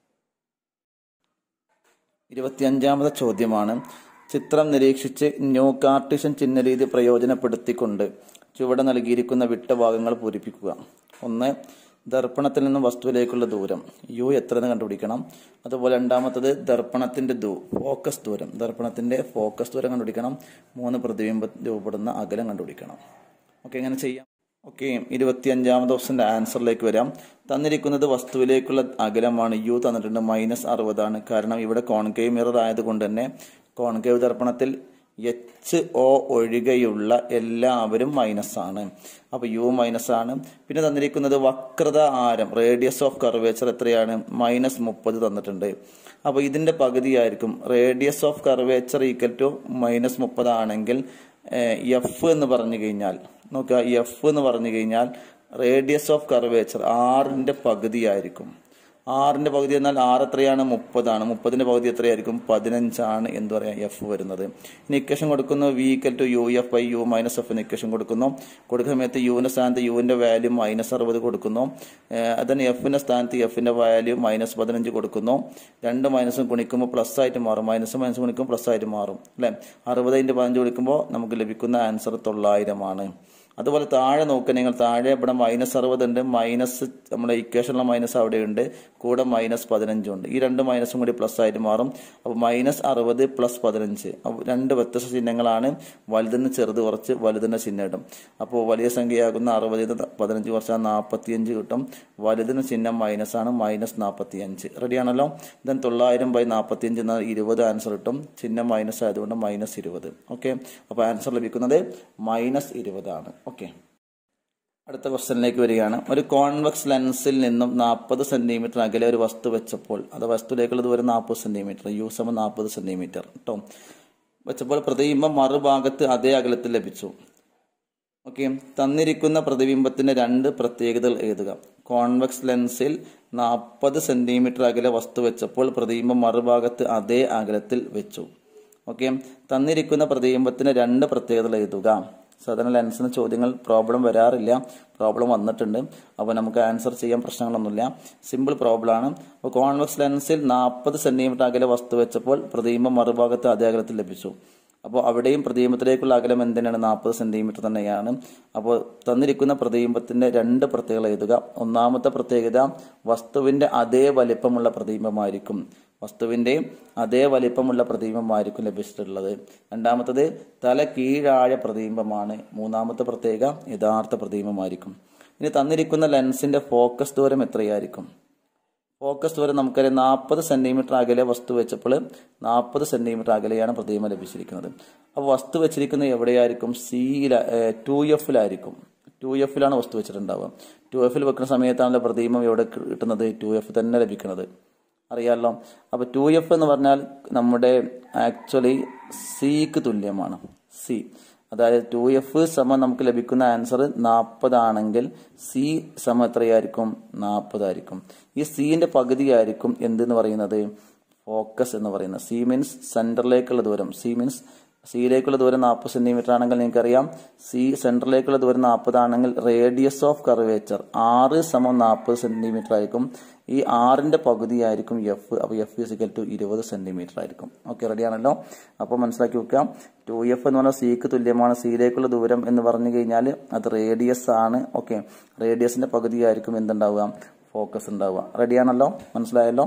ഇരുപത്തിയഞ്ചാമത്തെ ചോദ്യമാണ് ചിത്രം നിരീക്ഷിച്ച് ന്യൂ കാർട്ടീഷ്യൻ ചിഹ്നരീതി പ്രയോജനപ്പെടുത്തിക്കൊണ്ട് ചുവടെ നൽകിയിരിക്കുന്ന വിട്ട ഭാഗങ്ങൾ പൂരിപ്പിക്കുക ഒന്ന് ദർപ്പണത്തിൽ നിന്നും വസ്തുവിലേക്കുള്ള ദൂരം യു എത്ര എന്ന് കണ്ടുപിടിക്കണം അതുപോലെ രണ്ടാമത്തത് ദർപ്പണത്തിന്റെ ദൂ ഫോക്കസ് ദൂരം ദർപ്പണത്തിന്റെ ഫോക്കസ് ദൂരം കണ്ടുപിടിക്കണം മൂന്ന് പ്രതിബിംബം രൂപപ്പെടുന്ന അകലം കണ്ടുപിടിക്കണം ഓക്കെ എങ്ങനെ ചെയ്യാം ഓക്കെ ഇരുപത്തിയഞ്ചാമത് ക്വസ്റ്റിന്റെ ആൻസറിലേക്ക് വരാം തന്നിരിക്കുന്നത് വസ്തുവിലേക്കുള്ള അകലമാണ് യു തന്നിട്ടുണ്ട് മൈനസ് അറുപതാണ് കാരണം ഇവിടെ കോൺകേവ് മിറർ ആയതുകൊണ്ട് തന്നെ കോൺകേവ് ദർപ്പണത്തിൽ എച്ച് ഒ ഒഴികെയുള്ള എല്ലാവരും മൈനസ് ആണ് അപ്പൊ യു മൈനസ് ആണ് പിന്നെ തന്നിരിക്കുന്നത് വക്രത ആരം റേഡിയസ് ഓഫ് കർവേച്ചർ എത്രയാണ് മൈനസ് മുപ്പത് തന്നിട്ടുണ്ട് അപ്പൊ ഇതിന്റെ പകുതിയായിരിക്കും radius of curvature equal to minus മുപ്പതാണെങ്കിൽ എഫ് എന്ന് പറഞ്ഞു കഴിഞ്ഞാൽ നോക്കുക എഫ് എന്ന് പറഞ്ഞു കഴിഞ്ഞാൽ റേഡിയസ് ഓഫ് കർവേച്ചർ ആറിന്റെ പകുതിയായിരിക്കും ആറിന്റെ പകുതി എന്നാൽ ആറ് എത്രയാണ് മുപ്പതാണ് മുപ്പതിന്റെ പകുതി എത്രയായിരിക്കും പതിനഞ്ചാണ് എന്ന് പറയാം എഫ് വരുന്നത് ഇനി ഇക്വേഷൻ കൊടുക്കുന്നു V equal to U F by U minus F എന്ന് ഇക്വേഷൻ കൊടുക്കുന്നു കൊടുക്കുന്ന സമയത്ത് യുവിന്റെ സ്ഥാനത്ത് യുവിന്റെ വാല്യൂ മൈനസ് അറുപത് കൊടുക്കുന്നു അതിന് എഫിന്റെ സ്ഥാനത്ത് എഫിന്റെ വാല്യൂ മൈനസ് പതിനഞ്ച് കൊടുക്കുന്നു രണ്ട് മൈനസും ഗുണിക്കുമ്പോൾ പ്ലസ് ആയിട്ട് മാറും മൈനസ് മൈനസ് ഗുണിക്കുമ്പോൾ പ്ലസ് ആയിട്ട് മാറും അല്ലെ അറുപത് ഇൻറ്റു പതിനഞ്ച് കൊടുക്കുമ്പോൾ നമുക്ക് ലഭിക്കുന്ന ആൻസർ തൊള്ളായിരമാണ് അതുപോലെ താഴെ നോക്കുക നിങ്ങൾ താഴെ ഇവിടെ മൈനസ് അറുപത് ഉണ്ട് മൈനസ് നമ്മുടെ ഇക്വേഷനിലെ മൈനസ് അവിടെയുണ്ട് കൂടെ മൈനസ് പതിനഞ്ചുണ്ട് ഈ രണ്ട് മൈനസും കൂടി പ്ലസ് ആയിട്ട് മാറും അപ്പോൾ മൈനസ് അറുപത് പ്ലസ് പതിനഞ്ച് അപ്പോൾ രണ്ട് വ്യത്യസ്ത ചിഹ്നങ്ങളാണ് വലുതിന് ചെറുത് കുറച്ച് വലുതിന് ചിഹ്നം ഇടും അപ്പോൾ വലിയ സംഖ്യയാകുന്ന അറുപതിന് പതിനഞ്ച് കുറച്ചാൽ നാൽപ്പത്തിയഞ്ച് കിട്ടും വലുതിന് ചിഹ്നം മൈനസ് ആണ് മൈനസ് നാൽപ്പത്തിയഞ്ച് റെഡിയാണല്ലോ ദെൻ തൊള്ളായിരം ബൈ നാൽപ്പത്തിയഞ്ച് എന്നാൽ ഇരുപത് ആൻസർ കിട്ടും ചിഹ്നം മൈനസ് ആയതുകൊണ്ട് മൈനസ് ഇരുപത് ഓക്കെ അപ്പോൾ ആൻസർ ലഭിക്കുന്നത് മൈനസ് ഇരുപതാണ് ഓക്കെ അടുത്ത ക്വസ്റ്റ്യനിലേക്ക് വരികയാണ് ഒരു കോൺവെക്സ് ലെൻസിൽ നിന്നും നാൽപ്പത് സെന്റിമീറ്റർ അകലെ ഒരു വസ്തു വെച്ചപ്പോൾ അത് വസ്തുവിലേക്കുള്ള ദൂരം നാൽപ്പത് സെന്റിമീറ്റർ യു സമം നാൽപ്പത് സെന്റിമീറ്റർ കേട്ടോ വെച്ചപ്പോൾ പ്രതിബിംബം മറുഭാഗത്ത് അതേ അകലത്തിൽ ലഭിച്ചു ഓക്കെ തന്നിരിക്കുന്ന പ്രതിബിംബത്തിന്റെ രണ്ട് പ്രത്യേകതകൾ എഴുതുക കോൺവെക്സ് ലെൻസിൽ നാൽപ്പത് സെന്റിമീറ്റർ അകലെ വസ്തു വെച്ചപ്പോൾ പ്രതിബിംബം മറുഭാഗത്ത് അതേ അകലത്തിൽ വെച്ചു ഓക്കെ തന്നിരിക്കുന്ന പ്രതിബിംബത്തിന് രണ്ട് പ്രത്യേകതകൾ എഴുതുക സാധാരണ ലെൻസിന് ചോദ്യങ്ങൾ പ്രോബ്ലം വരാറില്ല പ്രോബ്ലം വന്നിട്ടുണ്ട് അപ്പോൾ നമുക്ക് ആൻസർ ചെയ്യാൻ പ്രശ്നങ്ങളൊന്നുമില്ല സിമ്പിൾ പ്രോബ്ലം ആണ് അപ്പോൾ കോൺവെക്സ് ലെൻസിൽ നാൽപ്പത് സെന്റിമീറ്റർ അകലെ വസ്തു വെച്ചപ്പോൾ പ്രതിബിംബം മറുഭാഗത്ത് അതേ അകലത്തിൽ ലഭിച്ചു അപ്പോൾ അവിടെയും പ്രതിബിംബത്തിലേക്കുള്ള അകലം എന്തിനാണ് നാൽപ്പത് സെന്റിമീറ്റർ തന്നെയാണ് അപ്പോൾ തന്നിരിക്കുന്ന പ്രതിബിംബത്തിന്റെ രണ്ട് പ്രത്യേകത എഴുതുക ഒന്നാമത്തെ പ്രത്യേകത വസ്തുവിന്റെ അതേ വലിപ്പമുള്ള പ്രതിബിംബമായിരിക്കും വസ്തുവിന്റെ അതേ വലിപ്പമുള്ള പ്രതിബിംബമായിരിക്കും ലഭിച്ചിട്ടുള്ളത് രണ്ടാമത്തത് തല കീഴായ പ്രതിബിംബമാണ് മൂന്നാമത്തെ പ്രത്യേക യഥാർത്ഥ പ്രതിബിംബമായിരിക്കും ഇനി തന്നിരിക്കുന്ന ലെൻസിന്റെ ഫോക്കസ് ദൂരം എത്രയായിരിക്കും ഫോക്കസ് ദൂരം നമുക്കറിയാം നാൽപ്പത് സെന്റിമീറ്റർ അകലെ വസ്തു വെച്ചപ്പോൾ നാൽപ്പത് സെന്റിമീറ്റർ അകലെയാണ് പ്രതിബിംബം ലഭിച്ചിരിക്കുന്നത് അപ്പോൾ വസ്തു വെച്ചിരിക്കുന്നത് എവിടെയായിരിക്കും സിയില ടു എഫിലായിരിക്കും ടു എഫിലാണ് വസ്തു വെച്ചിട്ടുണ്ടാവുക ടു എഫിൽ വെക്കുന്ന സമയത്താണല്ലോ പ്രതിബിംബം എവിടെ കിട്ടുന്നത് ടു എഫ് തന്നെ ലഭിക്കുന്നത് അറിയാമല്ലോ അപ്പോൾ ടു എഫ് എന്ന് പറഞ്ഞാൽ നമ്മുടെ ആക്ച്വലി സിക്ക് തുല്യമാണ് സി അതായത് ടു എഫ് സമം നമുക്ക് ലഭിക്കുന്ന ആൻസർ നാൽപ്പതാണെങ്കിൽ സി സമം എത്രയായിരിക്കും നാൽപ്പതായിരിക്കും ഈ സിന്റെ പകുതിയായിരിക്കും എന്തെന്ന് പറയുന്നത് ഫോക്കസ് എന്ന് പറയുന്നത് സി മീൻസ് സെന്ററിലേക്കുള്ള ദൂരം സി മീൻസ് സിയിലേക്കുള്ള ദൂരം നാൽപ്പത് സെന്റിമീറ്റർ ആണെങ്കിൽ നിങ്ങൾക്കറിയാം സി സെന്ററിലേക്കുള്ള ദൂരം നാൽപ്പതാണെങ്കിൽ റേഡിയസ് ഓഫ് കർവേച്ചർ ആറ് സമം നാൽപ്പത് സെന്റിമീറ്റർ ആയിരിക്കും ഈ ആറിന്റെ പകുതിയായിരിക്കും എഫ് അപ്പോൾ എഫ് ഇസിക്കൽ ടു ഇരുപത് സെന്റിമീറ്റർ ആയിരിക്കും ഓക്കെ റെഡി ആണല്ലോ അപ്പോൾ മനസ്സിലാക്കി വെക്കാം ടു എഫ് എന്ന് പറഞ്ഞാൽ സിക്ക് തുല്യമാണ് സിയിലേക്കുള്ള ദൂരം എന്ന് പറഞ്ഞു കഴിഞ്ഞാൽ അത് റേഡിയസ് ആണ് ഓക്കെ റേഡിയസിന്റെ പകുതിയായിരിക്കും എന്തുണ്ടാവുക ഫോക്കസ് ഉണ്ടാവുക റെഡിയാണല്ലോ മനസ്സിലായല്ലോ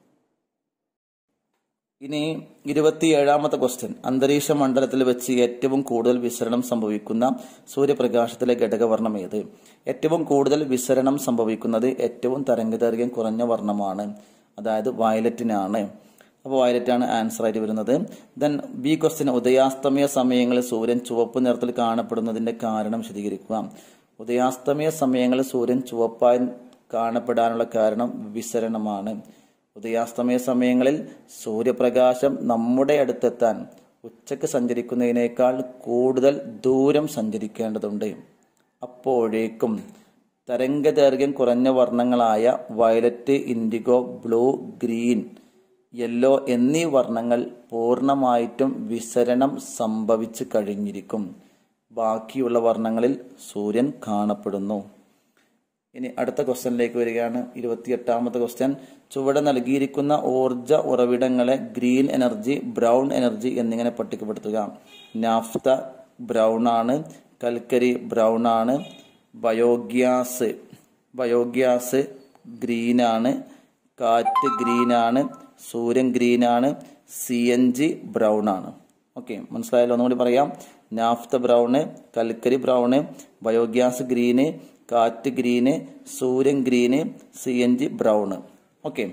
ഇനി ഇരുപത്തിയേഴാമത്തെ ക്വസ്റ്റ്യൻ അന്തരീക്ഷ മണ്ഡലത്തിൽ വെച്ച് ഏറ്റവും കൂടുതൽ വിസരണം സംഭവിക്കുന്ന സൂര്യപ്രകാശത്തിലെ ഘടകവർണ്ണം ഏത് ഏറ്റവും കൂടുതൽ വിസരണം സംഭവിക്കുന്നത് ഏറ്റവും തരംഗദൈർഘ്യം കുറഞ്ഞ വർണ്ണമാണ് അതായത് വയലറ്റിനാണ് അപ്പോൾ വയലറ്റ് ആണ് ആൻസർ ആയിട്ട് വരുന്നത് ദെൻ ബി ക്വസ്റ്റ്യൻ ഉദയാസ്തമയ സമയങ്ങളിൽ സൂര്യൻ ചുവപ്പ് നിറത്തിൽ കാണപ്പെടുന്നതിന്റെ കാരണം വിശദീകരിക്കുക ഉദയാസ്തമയ സമയങ്ങളിൽ സൂര്യൻ ചുവപ്പായി കാണപ്പെടാനുള്ള കാരണം വിസരണമാണ് ഉദയാസ്തമയ സമയങ്ങളിൽ സൂര്യപ്രകാശം നമ്മുടെ അടുത്തെത്താൻ ഉച്ചക്ക് സഞ്ചരിക്കുന്നതിനേക്കാൾ കൂടുതൽ ദൂരം സഞ്ചരിക്കേണ്ടതുണ്ട് അപ്പോഴേക്കും തരംഗദൈർഘ്യം കുറഞ്ഞ വർണ്ണങ്ങളായ violet indigo blue green yellow എന്നീ വർണ്ണങ്ങൾ പൂർണ്ണമായിട്ടും വിസരണം സംഭവിച്ചു കഴിഞ്ഞിരിക്കും ബാക്കിയുള്ള വർണ്ണങ്ങളിൽ സൂര്യൻ കാണപ്പെടുന്നു ഇനി അടുത്ത ക്വസ്റ്റ്യനിലേക്ക് വരികയാണ് ഇരുപത്തിയെട്ടാമത്തെ ക്വസ്റ്റ്യൻ ചുവടെ നൽകിയിരിക്കുന്ന ഊർജ ഉറവിടങ്ങളെ ഗ്രീൻ എനർജി ബ്രൗൺ എനർജി എന്നിങ്ങനെ പട്ടികപ്പെടുത്തുക നാഫ്ത ബ്രൗൺ ആണ് കൽക്കരി ബ്രൗൺ ആണ് ബയോഗ്യാസ് ബയോഗ്യാസ് ഗ്രീൻ ആണ് കാറ്റ് ഗ്രീൻ ആണ് സൂര്യൻ ഗ്രീൻ ആണ് സി എൻ ജി ബ്രൗൺ ആണ് ഓക്കെ മനസ്സിലായല്ലോ ഒന്നുകൂടി പറയാം നാഫ്ത ബ്രൗണ് കൽക്കരി ബ്രൗണ് ബയോഗ്യാസ് ഗ്രീന് കാറ്റ് ഗ്രീന് സൂര്യൻ green C N G brown okay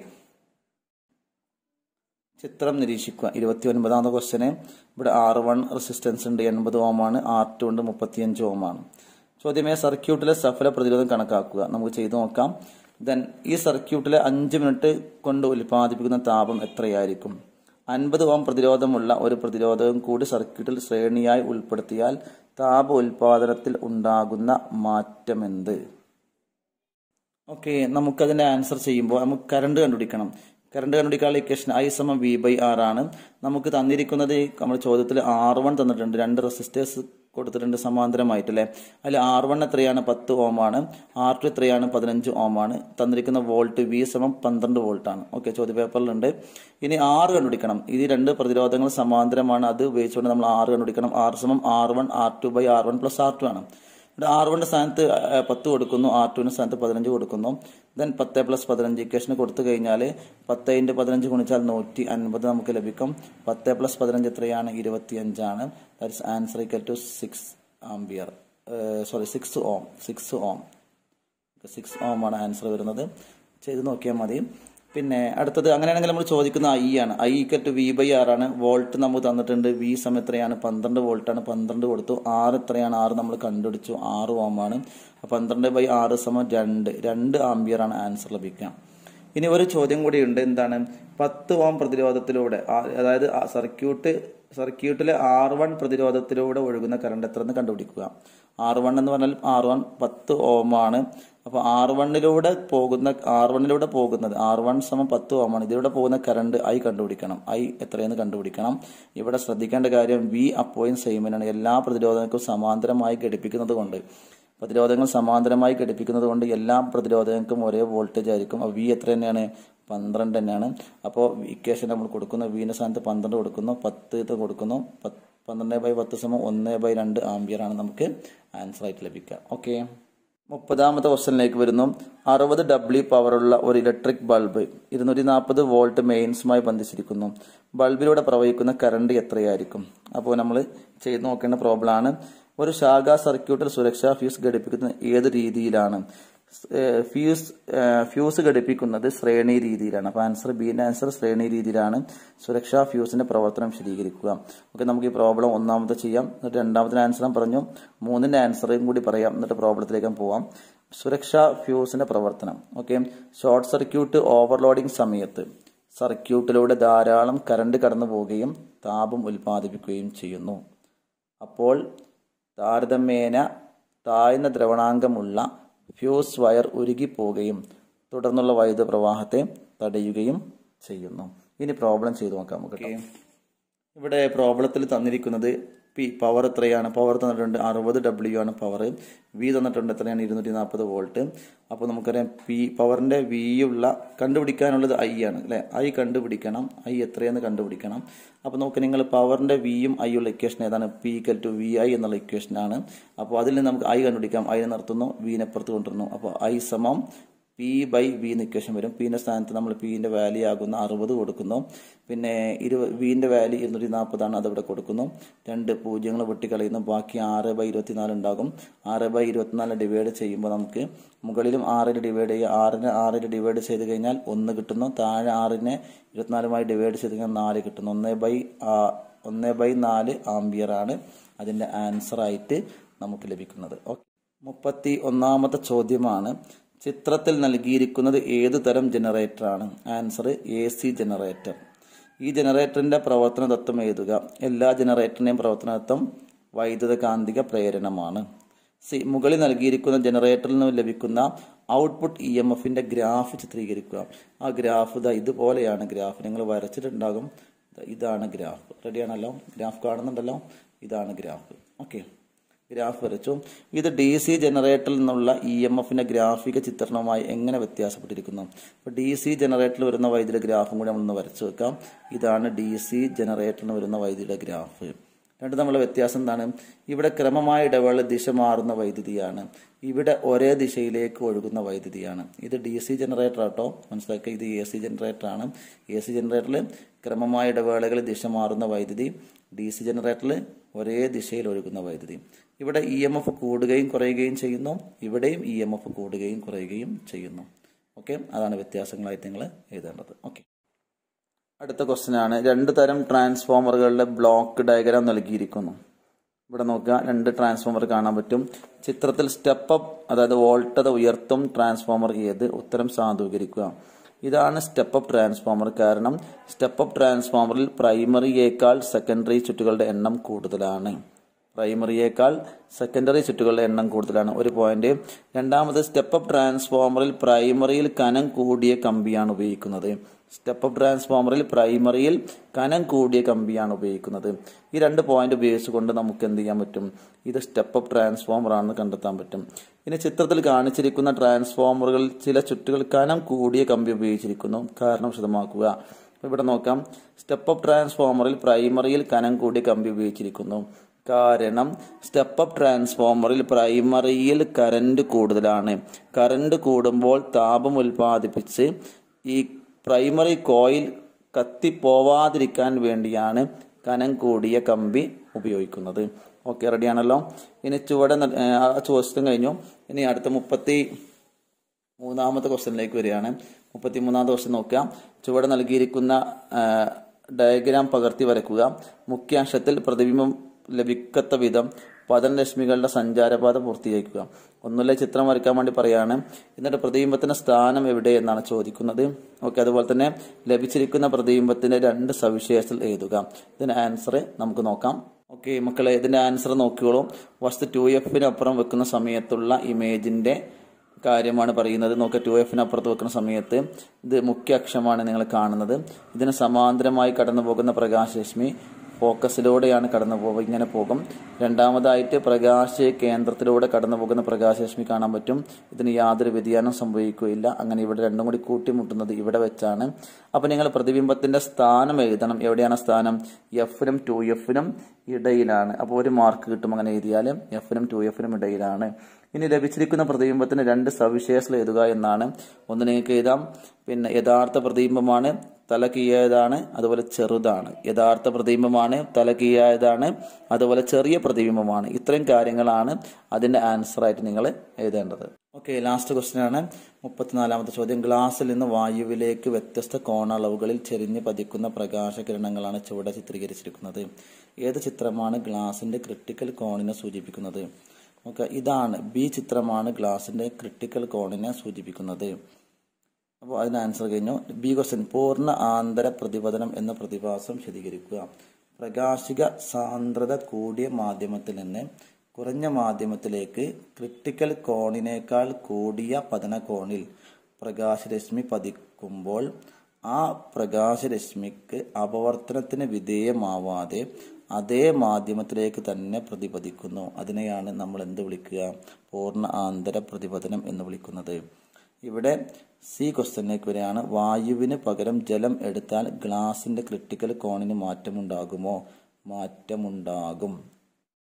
ചിത്രം നിരീക്ഷിക്കുക ഇരുപത്തി ഒൻപതാമത്തെ ക്വസ്റ്റ്യന് ഇവിടെ ആർ വൺ റെസിസ്റ്റൻസ് ഉണ്ട് എൺപത് ഓമാണ് ആർ ടു ഉണ്ട് മുപ്പത്തിയഞ്ച് ഓമാണ് ചോദ്യമേ സർക്യൂട്ടിലെ സഫല പ്രതിരോധം കണക്കാക്കുക നമുക്ക് ചെയ്തു നോക്കാം ദെൻ ഈ സർക്യൂട്ടിലെ അഞ്ച് മിനിറ്റ് കൊണ്ട് ഉൽപ്പാദിപ്പിക്കുന്ന താപം എത്രയായിരിക്കും അൻപത് ഓം പ്രതിരോധമുള്ള ഒരു പ്രതിരോധവും കൂടി സർക്യൂട്ടിൽ ശ്രേണിയായി ഉൾപ്പെടുത്തിയാൽ താപ ഉൽപാദനത്തിൽ ഉണ്ടാകുന്ന മാറ്റമെന്ത് ഓക്കെ നമുക്കതിന്റെ ആൻസർ ചെയ്യുമ്പോൾ നമുക്ക് കറണ്ട് കണ്ടുപിടിക്കണം കറണ്ട് കണ്ടുപിടിക്കാനുള്ള ഇക്വേഷൻ ഐ സമം വി ബൈ ആർ ആണ് നമുക്ക് തന്നിരിക്കുന്നത് നമ്മുടെ ചോദ്യത്തിൽ ആർ വൺ തന്നിട്ടുണ്ട് രണ്ട് റെസിസ്റ്റേഴ്സ് കൊടുത്തിട്ടുണ്ട് സമാന്തരമായിട്ട് അല്ലേ അതിൽ ആർ വൺ എത്രയാണ് പത്ത് ഓം ആണ് ആർ ടു എത്രയാണ് പതിനഞ്ച് ഓം ആണ് തന്നിരിക്കുന്ന വോൾട്ട് വി സമം പന്ത്രണ്ട് വോൾട്ട് ആണ് ഓക്കെ ചോദ്യ പേപ്പറിലുണ്ട് ഇനി ആറ് കണ്ടുപിടിക്കണം ഇത് രണ്ട് പ്രതിരോധങ്ങൾ സമാന്തരമാണ് അത് ഉപയോഗിച്ചുകൊണ്ട് നമ്മൾ ആറ് കണ്ടുപിടിക്കണം ആർ സമം R one R two by R one plus R two ആണ് ഇവിടെ ആർ വണ്ണിന്റെ സ്ഥാനത്ത് പത്ത് കൊടുക്കുന്നു ആർ ടുവിന്റെ സ്ഥാനത്ത് പതിനഞ്ച് കൊടുക്കുന്നു ദെൻ പത്ത് പ്ലസ് പതിനഞ്ച് ഇക്വേഷൻ കൊടുത്തു കഴിഞ്ഞാൽ പത്ത് ഇൻറ്റു പതിനഞ്ച് ഗുണിച്ചാൽ നൂറ്റി അൻപത് നമുക്ക് ലഭിക്കും പത്ത് പ്ലസ് പതിനഞ്ച് എത്രയാണ് ഇരുപത്തി അഞ്ചാണ് that's answer equal to six ampere sorry six ohm six ohm six ohm ആണ് ആൻസർ വരുന്നത് ചെയ്ത് നോക്കിയാൽ മതി പിന്നെ അടുത്തത് അങ്ങനെയാണെങ്കിൽ നമ്മൾ ചോദിക്കുന്ന ഐ ആണ് I equal to V by R ആണ് വോൾട്ട് നമുക്ക് തന്നിട്ടുണ്ട് വി സമയം എത്രയാണ് പന്ത്രണ്ട് വോൾട്ട് ആണ് പന്ത്രണ്ട് കൊടുത്തു ആറ് എത്രയാണ് ആറ് നമ്മൾ കണ്ടുപിടിച്ചു ആറ് ഓം ആണ് പന്ത്രണ്ട് ബൈ ആറ് സമം രണ്ട് രണ്ട് ആംബിയർ ആണ് ആൻസർ ലഭിക്കുക ഇനി ഒരു ചോദ്യം കൂടി ഉണ്ട് എന്താണ് പത്ത് ഓം പ്രതിരോധത്തിലൂടെ അതായത് സർക്യൂട്ട് സർക്യൂട്ടിലെ ആർ വൺ പ്രതിരോധത്തിലൂടെ ഒഴുകുന്ന കറണ്ട് എത്ര എന്ന് കണ്ടുപിടിക്കുക ആർ വൺ എന്ന് പറഞ്ഞാൽ ആർ വൺ പത്ത് ഓം ആണ് അപ്പൊ ആർ വണ്ണിലൂടെ പോകുന്ന ആർ വണ്ണിലൂടെ പോകുന്നത് ആർ വൺ സമം പത്ത് ഓം ആണ് ഇതിലൂടെ പോകുന്ന കറണ്ട് ഐ കണ്ടുപിടിക്കണം ഐ എത്രയെന്ന് കണ്ടുപിടിക്കണം ഇവിടെ ശ്രദ്ധിക്കേണ്ട കാര്യം വി അപ്പോയും സെയിമിനാണ് എല്ലാ പ്രതിരോധങ്ങൾക്കും സമാന്തരമായി ഘടിപ്പിക്കുന്നത് കൊണ്ട് പ്രതിരോധങ്ങൾ സമാന്തരമായി ഘടിപ്പിക്കുന്നത് കൊണ്ട് എല്ലാ പ്രതിരോധങ്ങൾക്കും ഒരേ വോൾട്ടേജ് ആയിരിക്കും അപ്പോൾ വി എത്ര തന്നെയാണ് പന്ത്രണ്ട് തന്നെയാണ് അപ്പോൾ ഇക്വേഷൻ നമ്മൾ കൊടുക്കുന്നു വിന്റെ സ്ഥാനത്ത് പന്ത്രണ്ട് കൊടുക്കുന്നു പത്ത് കൊടുക്കുന്നു പന്ത്രണ്ട് ബൈ പത്ത് സമം ഒന്ന് ബൈ രണ്ട് ആംബിയർ ആണ് നമുക്ക് ആൻസർ ആയിട്ട് ലഭിക്കുക ഓക്കെ മുപ്പതാമത്തെ ക്വസ്റ്റനിലേക്ക് വരുന്നു അറുപത് ഡബ്ല്യു പവറുള്ള ഒരു ഇലക്ട്രിക് ബൾബ് ഇരുന്നൂറ്റി നാൽപ്പത് വോൾട്ട് മെയിൻസുമായി ബന്ധിച്ചിരിക്കുന്നു ബൾബിലൂടെ പ്രവഹിക്കുന്ന കറണ്ട് എത്രയായിരിക്കും അപ്പോൾ നമ്മൾ ചെയ്ത് നോക്കേണ്ട പ്രോബ്ലം ആണ് ഒരു ശാഖാ സർക്യൂട്ടിൽ സുരക്ഷാ ഫ്യൂസ് ഘടിപ്പിക്കുന്നത് ഏത് രീതിയിലാണ് ഫ്യൂസ് ഫ്യൂസ് ഘടിപ്പിക്കുന്നത് ശ്രേണി രീതിയിലാണ് അപ്പൊ ആൻസർ ബിന്റെ ആൻസർ ശ്രേണി രീതിയിലാണ് സുരക്ഷാ ഫ്യൂസിന്റെ പ്രവർത്തനം വിശദീകരിക്കുക ഓക്കെ നമുക്ക് ഈ പ്രോബ്ലം ഒന്നാമത്തെ ചെയ്യാം എന്നിട്ട് രണ്ടാമത്തെ ആൻസർ പറയാം മൂന്നിന്റെ ആൻസറും കൂടി പറയാം എന്നിട്ട് പ്രോബ്ലത്തിലേക്ക് പോവാം സുരക്ഷാ ഫ്യൂസിന്റെ പ്രവർത്തനം ഓക്കെ ഷോർട്ട് സർക്യൂട്ട് ഓവർലോഡിംഗ് സമയത്ത് സർക്യൂട്ടിലൂടെ ധാരാളം കറണ്ട് കടന്നു പോവുകയും താപം ഉൽപ്പാദിപ്പിക്കുകയും ചെയ്യുന്നു അപ്പോൾ താരതമ്യേന താഴ്ന്ന ദ്രവണാങ്കമുള്ള ഫ്യൂസ് വയർ ഉരുകിപ്പോവുകയും തുടർന്നുള്ള വൈദ്യുത പ്രവാഹത്തെ തടയുകയും ചെയ്യുന്നു ഇനി പ്രോബ്ലം ചെയ്തു നോക്കാം നമുക്ക് ഇവിടെ പ്രോബ്ലത്തിൽ തന്നിരിക്കുന്നത് പി പവർ എത്രയാണ് പവർ തന്നിട്ടുണ്ട് അറുപത് ഡബ്ല്യു ആണ് പവർ വി തന്നിട്ടുണ്ട് എത്രയാണ് ഇരുന്നൂറ്റി നാൽപ്പത് വോൾട്ട് അപ്പോൾ നമുക്കറിയാം പി പവറിന്റെ വി ഉള്ള കണ്ടുപിടിക്കാനുള്ളത് ഐ ആണ് അല്ലെ ഐ കണ്ടുപിടിക്കണം ഐ എത്രയെന്ന് കണ്ടുപിടിക്കണം അപ്പോൾ നോക്ക് നിങ്ങൾ പവറിന്റെ വിയും ഐ ഉള്ള ഇക്വേഷൻ ഏതാണ് P equal to V I എന്നുള്ള ഇക്വേഷൻ ആണ് അപ്പോൾ അതിൽ നിന്ന് നമുക്ക് ഐ കണ്ടുപിടിക്കാം ഐ നിർത്തുന്നു വിനെ പുറത്ത് കൊണ്ടുവരുന്നു അപ്പോൾ ഐ സമം പി ബൈ വി എന്ന് ഇക്വേഷൻ വരും പിന്റെ സ്ഥാനത്ത് നമ്മൾ പിന്റെ വാല്യൂ ആകുന്ന അറുപത് കൊടുക്കുന്നു പിന്നെ ഇരു വിന്റെ വാല്യൂ ഇരുന്നൂറ്റി നാൽപ്പതാണ് അതവിടെ കൊടുക്കുന്നു രണ്ട് പൂജ്യങ്ങൾ വെട്ടിക്കളയുന്നു ബാക്കി ആറ് ബൈ ഇരുപത്തിനാല് ഉണ്ടാകും ആറ് ബൈ ഇരുപത്തിനാല് ഡിവൈഡ് ചെയ്യുമ്പോൾ നമുക്ക് മുകളിലും ആറിൽ ഡിവൈഡ് ചെയ്യുക ആറിന് ആറിൽ ഡിവൈഡ് ചെയ്ത് കഴിഞ്ഞാൽ ഒന്ന് കിട്ടുന്നു താഴെ ആറിനെ ഇരുപത്തിനാലുമായി ഡിവൈഡ് ചെയ്ത് കഴിഞ്ഞാൽ നാല് കിട്ടുന്നു ഒന്ന് ബൈ ഒന്ന് ബൈ നാല് ആംബിയർ ആണ് അതിന്റെ ആൻസർ ആയിട്ട് നമുക്ക് ലഭിക്കുന്നത് ഓക്കെ മുപ്പത്തി ഒന്നാമത്തെ ചോദ്യമാണ് ചിത്രത്തിൽ നൽകിയിരിക്കുന്നത് ഏത് തരം ജനറേറ്ററാണ് ആൻസർ എ സി ജനറേറ്റർ ഈ ജനറേറ്ററിന്റെ പ്രവർത്തന തത്വം എഴുതുക എല്ലാ ജനറേറ്ററിന്റെയും പ്രവർത്തന തത്വം വൈദ്യുത കാന്തിക പ്രേരണമാണ് സി മുകളിൽ നൽകിയിരിക്കുന്ന ജനറേറ്ററിൽ നിന്ന് ലഭിക്കുന്ന ഔട്ട്പുട്ട് ഇ എം എഫിന്റെ ഗ്രാഫ് ചിത്രീകരിക്കുക ആ ഗ്രാഫ് ഇതാ ഇതുപോലെയാണ് ഗ്രാഫ് നിങ്ങൾ വരച്ചിട്ടുണ്ടാകും ദാ ഇതാണ് ഗ്രാഫ് റെഡിയാണല്ലോ ഗ്രാഫ് കാണുന്നുണ്ടല്ലോ ഇതാണ് ഗ്രാഫ് ഓക്കെ ഗ്രാഫ് വരച്ചു ഇത് ഡി സി ജനറേറ്ററിൽ നിന്നുള്ള ഇ എം എഫിന്റെ ഗ്രാഫിക ചിത്രണവുമായി എങ്ങനെ വ്യത്യാസപ്പെട്ടിരിക്കുന്നു അപ്പോൾ ഡി സി ജനറേറ്ററിൽ വരുന്ന വൈദ്യുത ഗ്രാഫും കൂടി നമ്മളൊന്ന് വരച്ചു വെക്കാം ഇതാണ് ഡി സി ജനറേറ്ററിന് വരുന്ന വൈദ്യുത ഗ്രാഫ് രണ്ട് തമ്മിലുള്ള വ്യത്യാസം എന്താണ് ഇവിടെ ക്രമമായ ഇടവേള ദിശ മാറുന്ന വൈദ്യുതിയാണ് ഇവിടെ ഒരേ ദിശയിലേക്ക് ഒഴുകുന്ന വൈദ്യുതിയാണ് ഇത് ഡി സി ജനറേറ്റർ ആട്ടോ മനസ്സിലാക്കുക ഇത് എ സി ജനറേറ്റർ ആണ് എ സി ജനറേറ്ററിൽ ക്രമമായ ഇടവേളകളിൽ ദിശ മാറുന്ന വൈദ്യുതി ഡി സി ജനറേറ്ററിൽ ഒരേ ദിശയിൽ ഒഴുകുന്ന വൈദ്യുതി ഇവിടെ ഇ എം എഫ് കൂടുകയും കുറയുകയും ചെയ്യുന്നു ഇവിടെയും ഇ എം എഫ് കൂടുകയും കുറയുകയും ചെയ്യുന്നു ഓക്കെ അതാണ് വ്യത്യാസങ്ങളായിട്ട് നിങ്ങൾ എഴുതേണ്ടത് ഓക്കെ അടുത്ത ക്വസ്റ്റ്യൻ ആണ് രണ്ട് തരം ട്രാൻസ്ഫോമറുകളുടെ ബ്ലോക്ക് ഡയഗ്രാം നൽകിയിരിക്കുന്നു ഇവിടെ നോക്കുക രണ്ട് ട്രാൻസ്ഫോമർ കാണാൻ പറ്റും ചിത്രത്തിൽ സ്റ്റെപ്പ് അപ്പ് അതായത് വോൾട്ടത ഉയർത്തും ട്രാൻസ്ഫോമർ ഏത് ഉത്തരം സാധൂകരിക്കുക ഇതാണ് സ്റ്റെപ്പ് അപ്പ് ട്രാൻസ്ഫോമർ കാരണം സ്റ്റെപ്പ് അപ്പ് ട്രാൻസ്ഫോമറിൽ പ്രൈമറിയേക്കാൾ സെക്കൻഡറി ചുറ്റുകളുടെ എണ്ണം കൂടുതലാണ് പ്രൈമറിയേക്കാൾ സെക്കൻഡറി ചുറ്റുകളുടെ എണ്ണം കൂടുതലാണ് ഒരു പോയിന്റ് രണ്ടാമത് സ്റ്റെപ്പ് അപ്പ് ട്രാൻസ്ഫോമറിൽ പ്രൈമറിയിൽ കനം കൂടിയ കമ്പിയാണ് ഉപയോഗിക്കുന്നത് സ്റ്റെപ്പ് അപ്പ് ട്രാൻസ്ഫോമറിൽ പ്രൈമറിയിൽ കനം കൂടിയ കമ്പിയാണ് ഉപയോഗിക്കുന്നത് ഈ രണ്ട് പോയിന്റ് ഉപയോഗിച്ചുകൊണ്ട് നമുക്ക് എന്ത് ചെയ്യാൻ പറ്റും ഇത് സ്റ്റെപ്പ് അപ്പ് ട്രാൻസ്ഫോമർ ആണെന്ന് കണ്ടെത്താൻ പറ്റും ഇനി ചിത്രത്തിൽ കാണിച്ചിരിക്കുന്ന ട്രാൻസ്ഫോമറുകളിൽ ചില ചുറ്റുകൾ കനം കൂടിയ കമ്പി ഉപയോഗിച്ചിരിക്കുന്നു കാരണം വിശദമാക്കുക ഇവിടെ നോക്കാം സ്റ്റെപ്പ് അപ്പ് ട്രാൻസ്ഫോമറിൽ പ്രൈമറിയിൽ കനം കൂടിയ കമ്പി ഉപയോഗിച്ചിരിക്കുന്നു കാരണം സ്റ്റെപ്പ് അപ്പ് ട്രാൻസ്ഫോമറിൽ പ്രൈമറിയിൽ കറന്റ് കൂടുതലാണ് കറന്റ് കൂടുമ്പോൾ താപം ഉൽപ്പാദിപ്പിച്ച് ഈ പ്രൈമറി കോയിൽ കത്തിപ്പോവാതിരിക്കാൻ വേണ്ടിയാണ് കനം കൂടിയ കമ്പി ഉപയോഗിക്കുന്നത് ഓക്കെ റെഡിയാണല്ലോ ഇനി ചുവടെ ആ ചോദ്യം കഴിഞ്ഞു ഇനി അടുത്ത മുപ്പത്തി മൂന്നാമത്തെ ക്വസ്റ്റ്യനിലേക്ക് വരികയാണ് മുപ്പത്തി മൂന്നാമത്തെ ക്വസ്റ്റ്യൻ നോക്കുക ചുവടെ നൽകിയിരിക്കുന്ന ഡയഗ്രാം പകർത്തി വരയ്ക്കുക മുഖ്യാംശത്തിൽ പ്രതിബിംബം ലഭിക്കത്ത വിധം പതനരശ്മികളുടെ സഞ്ചാരപാത പൂർത്തീകരിക്കുക ഒന്നുമില്ല ചിത്രം വരയ്ക്കാൻ വേണ്ടി പറയാണ് എന്നിട്ട് പ്രതിബിംബത്തിന്റെ സ്ഥാനം എവിടെ എന്നാണ് ചോദിക്കുന്നത് ഓക്കെ അതുപോലെ തന്നെ ലഭിച്ചിരിക്കുന്ന പ്രതിബിംബത്തിന്റെ രണ്ട് സവിശേഷതകൾ എഴുതുക ഇതിന്റെ ആൻസർ നമുക്ക് നോക്കാം ഓക്കെ മക്കളെ ഇതിന്റെ ആൻസർ നോക്കിയോളൂ വസ്തു ടു എഫിനപ്പുറം വെക്കുന്ന സമയത്തുള്ള ഇമേജിന്റെ കാര്യമാണ് പറയുന്നത് നോക്കുക ടു എഫിനപ്പുറത്ത് വെക്കുന്ന സമയത്ത് ഇത് മുഖ്യ അക്ഷമാണ് നിങ്ങൾ കാണുന്നത് ഇതിന് സമാന്തരമായി കടന്നു പോകുന്ന പ്രകാശരശ്മി ഫോക്കസിലൂടെയാണ് കടന്നു പോകുക ഇങ്ങനെ പോകും രണ്ടാമതായിട്ട് പ്രകാശ കേന്ദ്രത്തിലൂടെ കടന്നു പോകുന്ന പ്രകാശരശ്മി കാണാൻ പറ്റും ഇതിന് യാതൊരു വ്യതിയാനം സംഭവിക്കുകയില്ല അങ്ങനെ ഇവിടെ രണ്ടും കൂടി കൂട്ടിമുട്ടുന്നത് ഇവിടെ വെച്ചാണ് അപ്പൊ നിങ്ങൾ പ്രതിബിംബത്തിന്റെ സ്ഥാനം എഴുതണം എവിടെയാണ് സ്ഥാനം എഫിനും ടു എഫിനും ഇടയിലാണ് അപ്പോൾ ഒരു മാർക്ക് കിട്ടും അങ്ങനെ എഴുതിയാൽ എഫിനും ടു എഫിനും ഇടയിലാണ് ഇനി ലഭിച്ചിരിക്കുന്ന പ്രതിബിംബത്തിന് രണ്ട് സവിശേഷത എഴുതുക എന്നാണ് ഒന്ന് നിങ്ങൾക്ക് എഴുതാം പിന്നെ യഥാർത്ഥ പ്രതിബിംബമാണ് തല കീഴായതാണ് അതുപോലെ ചെറുതാണ് യഥാർത്ഥ പ്രതിബിംബമാണ് തല കീഴായതാണ് അതുപോലെ ചെറിയ പ്രതിബിംബമാണ് ഇത്രയും കാര്യങ്ങളാണ് അതിന്റെ ആൻസർ ആയിട്ട് നിങ്ങൾ എഴുതേണ്ടത് ഓക്കെ ലാസ്റ്റ് ക്വസ്റ്റ്യൻ ആണ് മുപ്പത്തിനാലാമത്തെ ചോദ്യം ഗ്ലാസ്സിൽ നിന്ന് വായുവിലേക്ക് വ്യത്യസ്ത കോണളവുകളിൽ ചെരിഞ്ഞ് പതിക്കുന്ന പ്രകാശകിരണങ്ങളാണ് ചുവടെ ചിത്രീകരിച്ചിരിക്കുന്നത് ഏത് ചിത്രമാണ് ഗ്ലാസിന്റെ ക്രിട്ടിക്കൽ കോണിനെ സൂചിപ്പിക്കുന്നത് ഓക്കെ ഇതാണ് ബി ചിത്രമാണ് ഗ്ലാസിന്റെ ക്രിട്ടിക്കൽ കോണിനെ സൂചിപ്പിക്കുന്നത് അപ്പോൾ അതിന് ആൻസർ കഴിഞ്ഞു ബി ക്വസ്റ്റ്യൻ പൂർണ്ണ ആന്തര പ്രതിപതനം എന്ന പ്രതിഭാസം വിശദീകരിക്കുക പ്രകാശിക സാന്ദ്രത കൂടിയ മാധ്യമത്തിൽ നിന്ന് കുറഞ്ഞ മാധ്യമത്തിലേക്ക് ക്രിട്ടിക്കൽ കോണിനേക്കാൾ കൂടിയ പതന കോണിൽ പ്രകാശരശ്മി പതിക്കുമ്പോൾ ആ പ്രകാശരശ്മിക്ക് അപവർത്തനത്തിന് വിധേയമാവാതെ അതേ മാധ്യമത്തിലേക്ക് തന്നെ പ്രതിപദിക്കുന്നു അതിനെയാണ് നമ്മൾ എന്ത് വിളിക്കുക പൂർണ്ണ ആന്തര പ്രതിപതനം എന്ന് വിളിക്കുന്നത് ഇവിടെ സി ക്വസ്റ്റ്യനിലേക്ക് വരികയാണ് വായുവിന് പകരം ജലം എടുത്താൽ ഗ്ലാസിന്റെ ക്രിട്ടിക്കൽ കോണിന് മാറ്റമുണ്ടാകുമോ മാറ്റമുണ്ടാകും